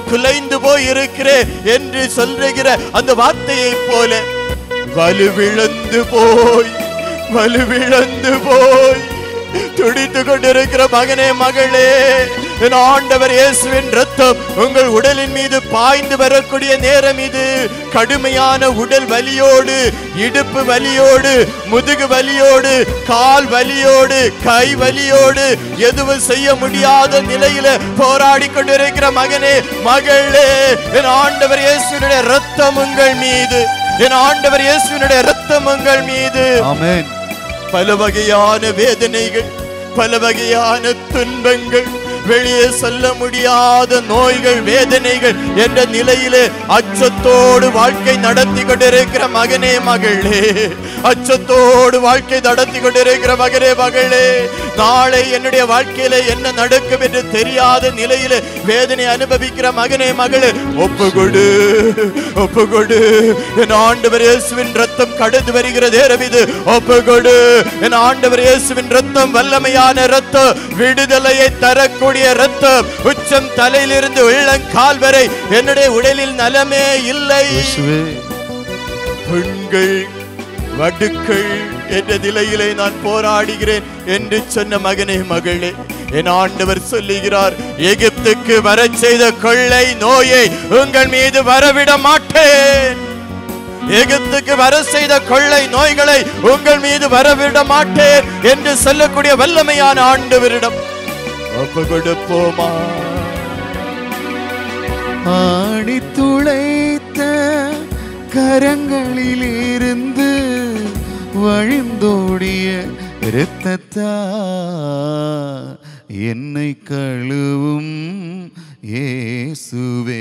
குலைந்து போய் இருக்கிறேன் என்று சொல்லுகிற அந்த வார்த்தையை போல வலுவிழந்து போய் வலுவிழந்து போய் துடித்து கொண்டிருக்கிற மகனே மகளே என் ஆண்டவர் இயேசுவின் ரத்தம் உங்கள் உடலின் மீது பாய்ந்து வரக்கூடிய நேரம் இது கடுமையான உடல் வலியோடு இடுப்பு வலியோடு முதுகு வலியோடு கால் வலியோடு கை வலியோடு எதுவும் செய்ய முடியாத நிலையில போராடி கொண்டிருக்கிற மகனே மகளே என் ஆண்டவர் இயேசுவினுடைய ரத்தம் உங்கள் மீது என் ஆண்டவர் இயேசுவினுடைய ரத்தம் உங்கள் மீது ஆமென் பல வகையான வேதனைகள் பல வகையான துன்பங்கள் வெளியே சொல்ல முடியாத நோய்கள் வேதனைகள் என்ற நிலையிலே அச்சத்தோடு வாழ்க்கை நடத்தி கொண்டிருக்கிற மகனே மகளே அச்சத்தோடு வாழ்க்கை நடத்தி கொண்டிருக்கிற மகனே மகளே நாளை என்னுடைய வாழ்க்கையில என்ன நடக்கும் என்று தெரியாத நிலையில வேதனை அனுபவிக்கிற மகனே மகளே ஒப்புகொடு ஒப்புகொடு என் ஆண்டவர் இயேசுவின் ரத்தம் கடந்து வருகிற நேரம் இது ஒப்புகொடு என் ஆண்டவர் இயேசுவின் ரத்தம் வல்லமையான ரத்தம் விடுதலையை தரக்கூடிய ரத்தம் உச்சம் தலையிலிருந்து உள்ளங்கால் வரை என்னுடைய உடலில் நலமே இல்லை இயேசுவே பெண்கள் வடுக்கள் என்ற நிலையிலே நான் போராடுகிறேன் என்று சொன்ன மகனே மகளே என் ஆண்டவர் சொல்லுகிறார் எகிப்துக்கு வரச் செய்த கொள்ளை நோயை உங்கள் மீது வரவிட மாட்டேன் எகிப்துக்கு வர செய்த கொள்ளை நோய்களை உங்கள் மீது வரவிட மாட்டேன் என்று சொல்லக்கூடிய வல்லமையான ஆண்டவரிடம் ஒப்பு கொடுப்போமா ஆணி துளைத்த கரங்களிலிருந்து வழிந்தோடிய இரத்தத்தா என்னை கழுவும் இயேசுவே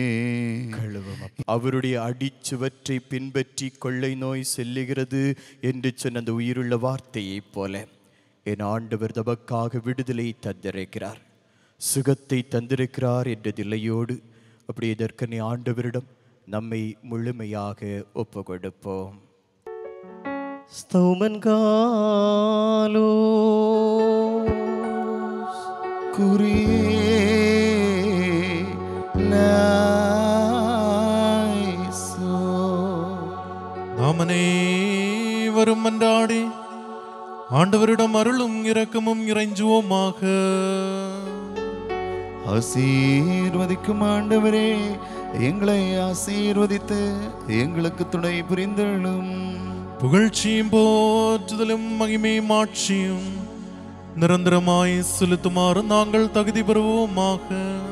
அவருடைய அடிச்சுவற்றை பின்பற்றி கொள்ளை நோய் செல்லுகிறது என்று சொன்ன அந்த உயிருள்ள வார்த்தையைப் போல என் ஆண்டவர் தமக்காக விடுதலை தந்திருக்கிறார் சுகத்தை தந்திருக்கிறார் என்ற நிலையோடு அப்படி இதற்கனே ஆண்டவரிடம் நம்மை முழுமையாக ஒப்பு கொடுப்போம் ஸ்தௌமன் காலோ குறியே லாய்சோ. நாம் அனைவரும் மன்றாடி ஆண்டவரிடம் அருளும் இரக்கமும் இறைஞ்சுவோமாக ஆசீர்வதிக்கும் ஆண்டவரே எங்களை ஆசீர்வதித்து எங்களுக்கு துணை புரிந்தள்ளும் புகழ்ச்சியும் போற்றுதலும் மகிமையும் ஆட்சியும் நிரந்தரமாய் செலுத்துமாறு நாங்கள் தகுதி பெறுவோமாக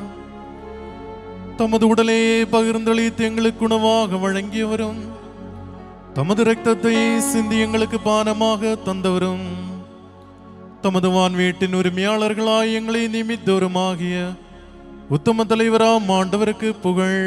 தமது உடலே பகிர்ந்தளித்து எங்களுக்கு உணவாக வழங்கியவரும் தமது இரத்தத்தை சிந்தி எங்களுக்கு பானமாக தந்தவரும் தமது வான் வீட்டின் உரிமையாளர்களாய் எங்களை நியமித்தவருமாகிய உத்தம தலைவராம் ஆண்டவருக்கு புகழ்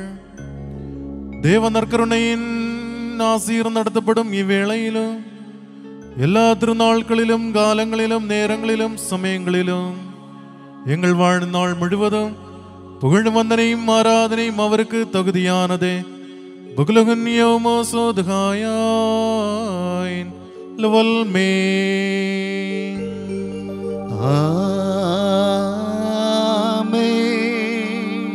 தேவ நற்கருணையின் ஆசீர் நடத்தப்படும் இவ்வேளையிலும் எல்லா திருநாட்களிலும் காலங்களிலும் நேரங்களிலும் சமயங்களிலும் எங்கள் வாழ்நாள் முழுவதும் புகழ் வந்தனையும் ஆராதனையும் அவருக்கு தகுதியானதே புகழகுன்யோமோ சோதுகாயாயின் லவல் மே ஆமென்.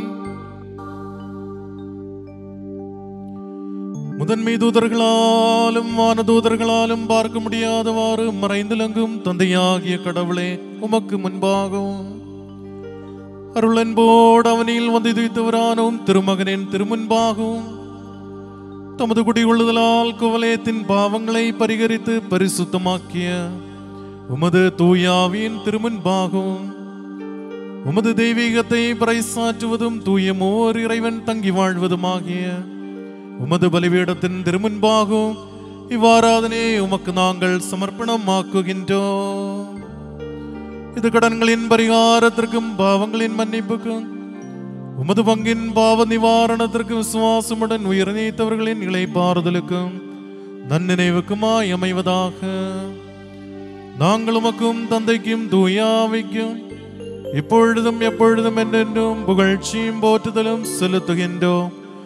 முதன்மை தூதர்களாலும் வானதூதர்களாலும் பார்க்க முடியாதவாறு மறைந்திலங்கும் தந்தையாகிய கடவுளே உமக்கு முன்பாகவும் அருளன்போடு அவனில் வந்து துய்த்தவரானும் திருமகனின் திருமுன்பாகவும் தமது குடிகொள்ளுதலால் குவலயத்தின் பாவங்களை பரிகரித்து பரிசுத்தமாக்கிய உமது தூயாவியின் திருமுன்பாகவும் உமது தெய்வீகத்தை பறைசாற்றுவதும் தூயமோர் இறைவன் தங்கி வாழ்வதுமாகிய உமது பலிபீடத்தின் திருமுன்பாகும் இவ்வாராதனே உமக்கு நாங்கள் சமர்ப்பணமாக்குகின்றோம் இது கடன்களின் பரிகாரத்திற்கும் பாவங்களின் மன்னிப்புக்கும் உமது பங்கின் பாவ நிவாரணத்திற்கும் விசுவாசமுடன் உயிர் நீத்தவர்களின் இளைப்பாறுதலுக்கும் நன்னினைவுக்குமாய் அமைவதாக நாங்கள் உமக்கும் தந்தைக்கும் தூயாவைக்கும் இப்பொழுதும் எப்பொழுதும் என்றென்றும் புகழ்ச்சியும் போற்றுதலும் செலுத்துகின்றோம்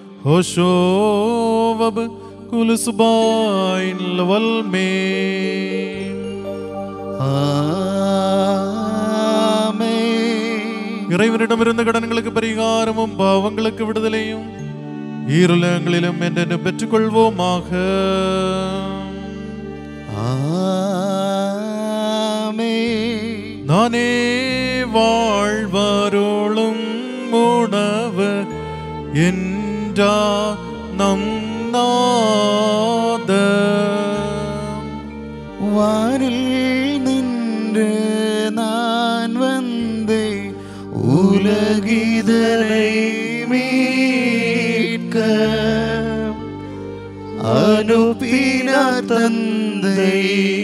ஹோஷோவபு குலுசுபாயின் லவல் மே ஆமென். இறைவனிடமிருந்த கடன்களுக்கு பரிகாரமும் பாவங்களுக்கு விடுதலையும் ஈருலகங்களிலும் என்றென்று பெற்றுக்கொள்வோமாக ஆமென். நானே வாழ்வருளும் உணவு என்றா நம் நாத வானில் நின்று நான் வந்து உலகிதனை மீட்க அனுப்பினார் தந்தை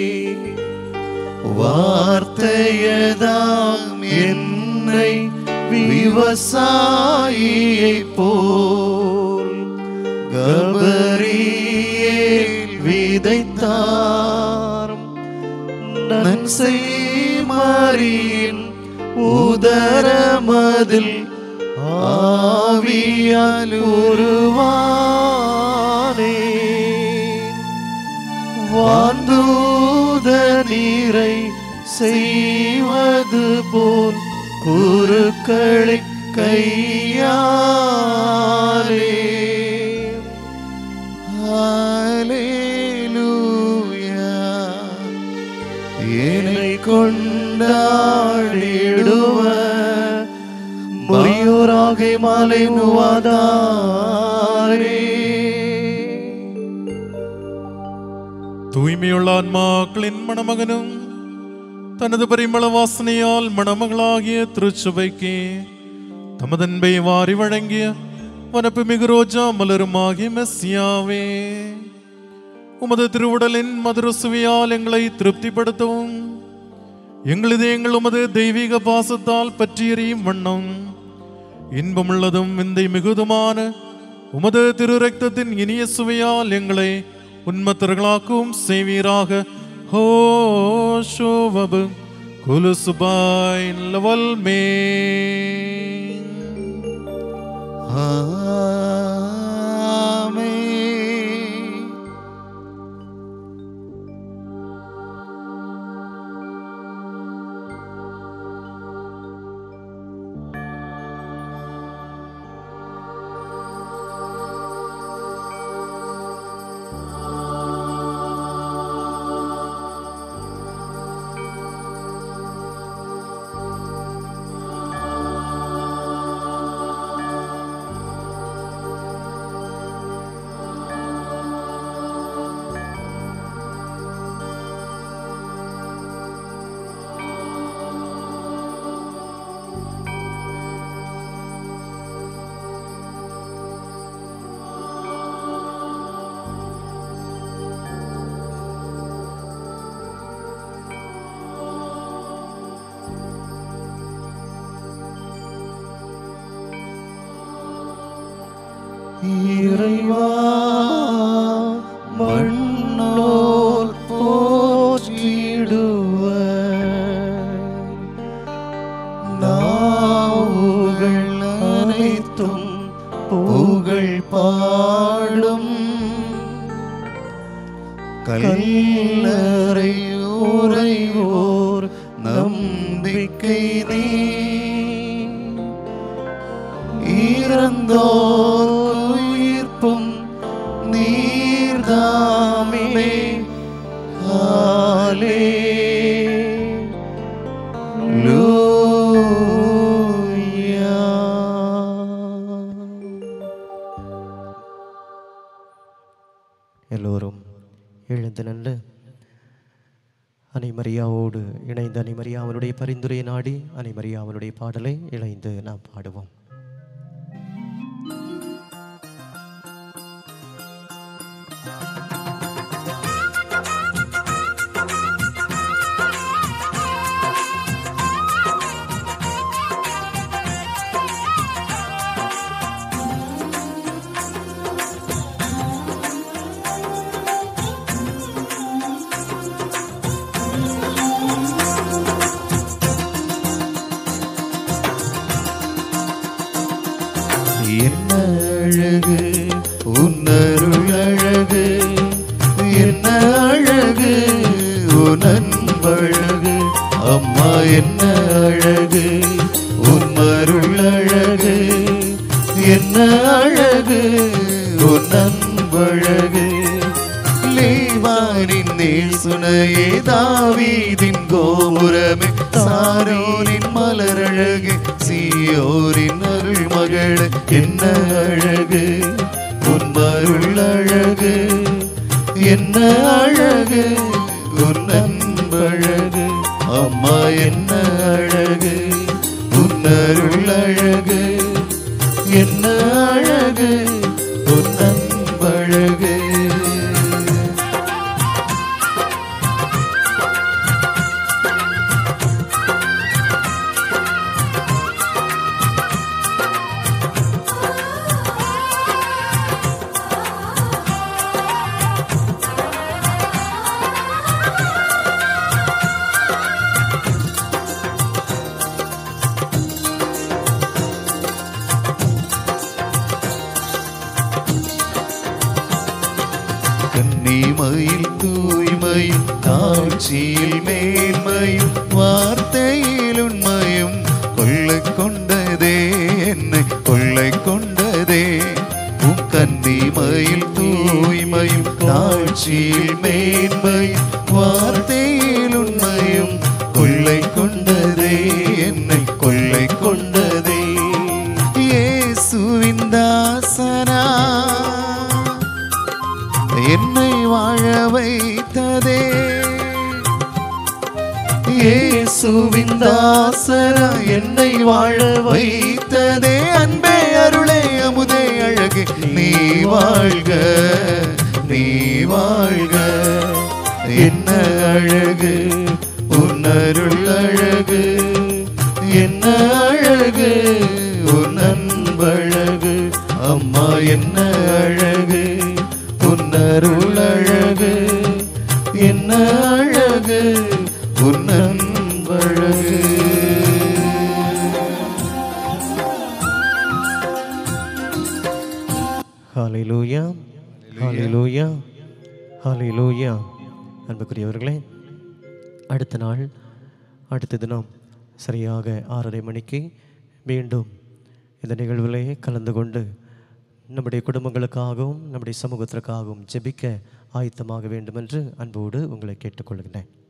வார்த்தையதாம் என்னை விவசாயியை போல் கபரியேல் விதைத்தார் நன்சை மாறியின் உதரமதில் ஆவியால் உருவானே வாந்தூத நீரை செய்வது போல் குருக்களை கையாலே ஹalleluya என்னை கொண்டாடிடுவ மொழியோராக மாலை நுவாதாரே தூய்மையுள்ள ஆன்மாக்களின் மணமகனும் தனது பரிமள வாசனையால் மணமகளாகிய திருச்சபைக்கு தமதன்பை வாரி வழங்கிய வனப்பு மிகு ரோஜா மலருமாகிய மெஸ்ஸியாவே உமது திருவுடலின் மதுர சுவையால் எங்களை திருப்திப்படுத்தவும் எங்களது எங்கள் உமது தெய்வீக பாசத்தால் பற்றி எறியும் வண்ணம் இன்பமுள்ளதும் விந்தை மிகுதுமான உமது திரு ரக்தத்தின் இனிய சுவையால் எங்களை உன்மத்தர்களாக்கும் செய்வீராக ஹோ ஷோவபு குலுசுபாய் லவல் மே ஆமென் இறைவா மண்ணோர் போற்றிடுவ நாவுகள் அனைத்தும் புகழ் பாடும் கல்லறை உறைவோர் நம்பிக்கை நீ இறந்தோர் உயிர்ப்பும் நீர்தாமே ஹாலே எல்லோரும் எழுந்து நின்று அனைமரியாவோடு இணைந்து அனைமரியாவனுடைய பரிந்துரையை நாடி அனைமரியாவனுடைய பாடலை இணைந்து நாம் பாடுவோம் என்ன அழகு உன்னருள் அழகு என்ன அழகு உன் அன்பழகு அம்மா என்ன அழகு உன் மறு உன்னருள் அழகு என்ன அழகு உன் அன்பழகு லேவானின் நேசுனையே தாவீதின் கோபுரமே சாரோனின் மலரழகு சீயோரின் அருள் மகள என்ன அழகு உன் அருள் அழகு என்ன அழகு உன் அன்பழகு அம்மா என்ன அழகு உன் அருள் அழகு என்ன அழகு உன் அன்பழகு கன்னிமையில் தூய்மையும் காட்சியில் மேன்மையும் வார்த்தையில் உண்மையும் கொள்ளை கொண்டதே என்னை கொள்ளை கொண்டதே உம் கன்னிமையில் தூய்மையும் காட்சியில் மேன்மையும் வார்த்தையில் உண்மையும் கொள்ளை கொண்டதே என்னை கொள்ளை கொண்டதே இயேசுவின் தாசனா என்னை வாழ வைத்ததே இயேசுவின் தாசனா என்னை வாழ வைத்ததே அன்பே அருளே அமுதே அழகு நீ வாழ்க நீ வாழ்க என்ன அழகு உன் அருள் அழகு என்ன அழகு உன் அன்பழகு அம்மா என்ன அழகு உன் அருள் அழகு என்ன அழகு உன் அன்பழகு ஹalleluya ஹalleluya ஹalleluya அன்புக்குரியவர்களே அடுத்த நாள் அடுத்த தினம் சரியாக ஆறரை மணிக்கு மீண்டும் இந்த நிகழ்விலே கலந்து கொண்டு நம்முடைய குடும்பங்களுக்காகவும் நம்முடைய சமூகத்திற்காகவும் ஜெபிக்க ஆயத்தமாக வேண்டும் என்று அன்போடு உங்களை கேட்டுக்கொள்கிறேன்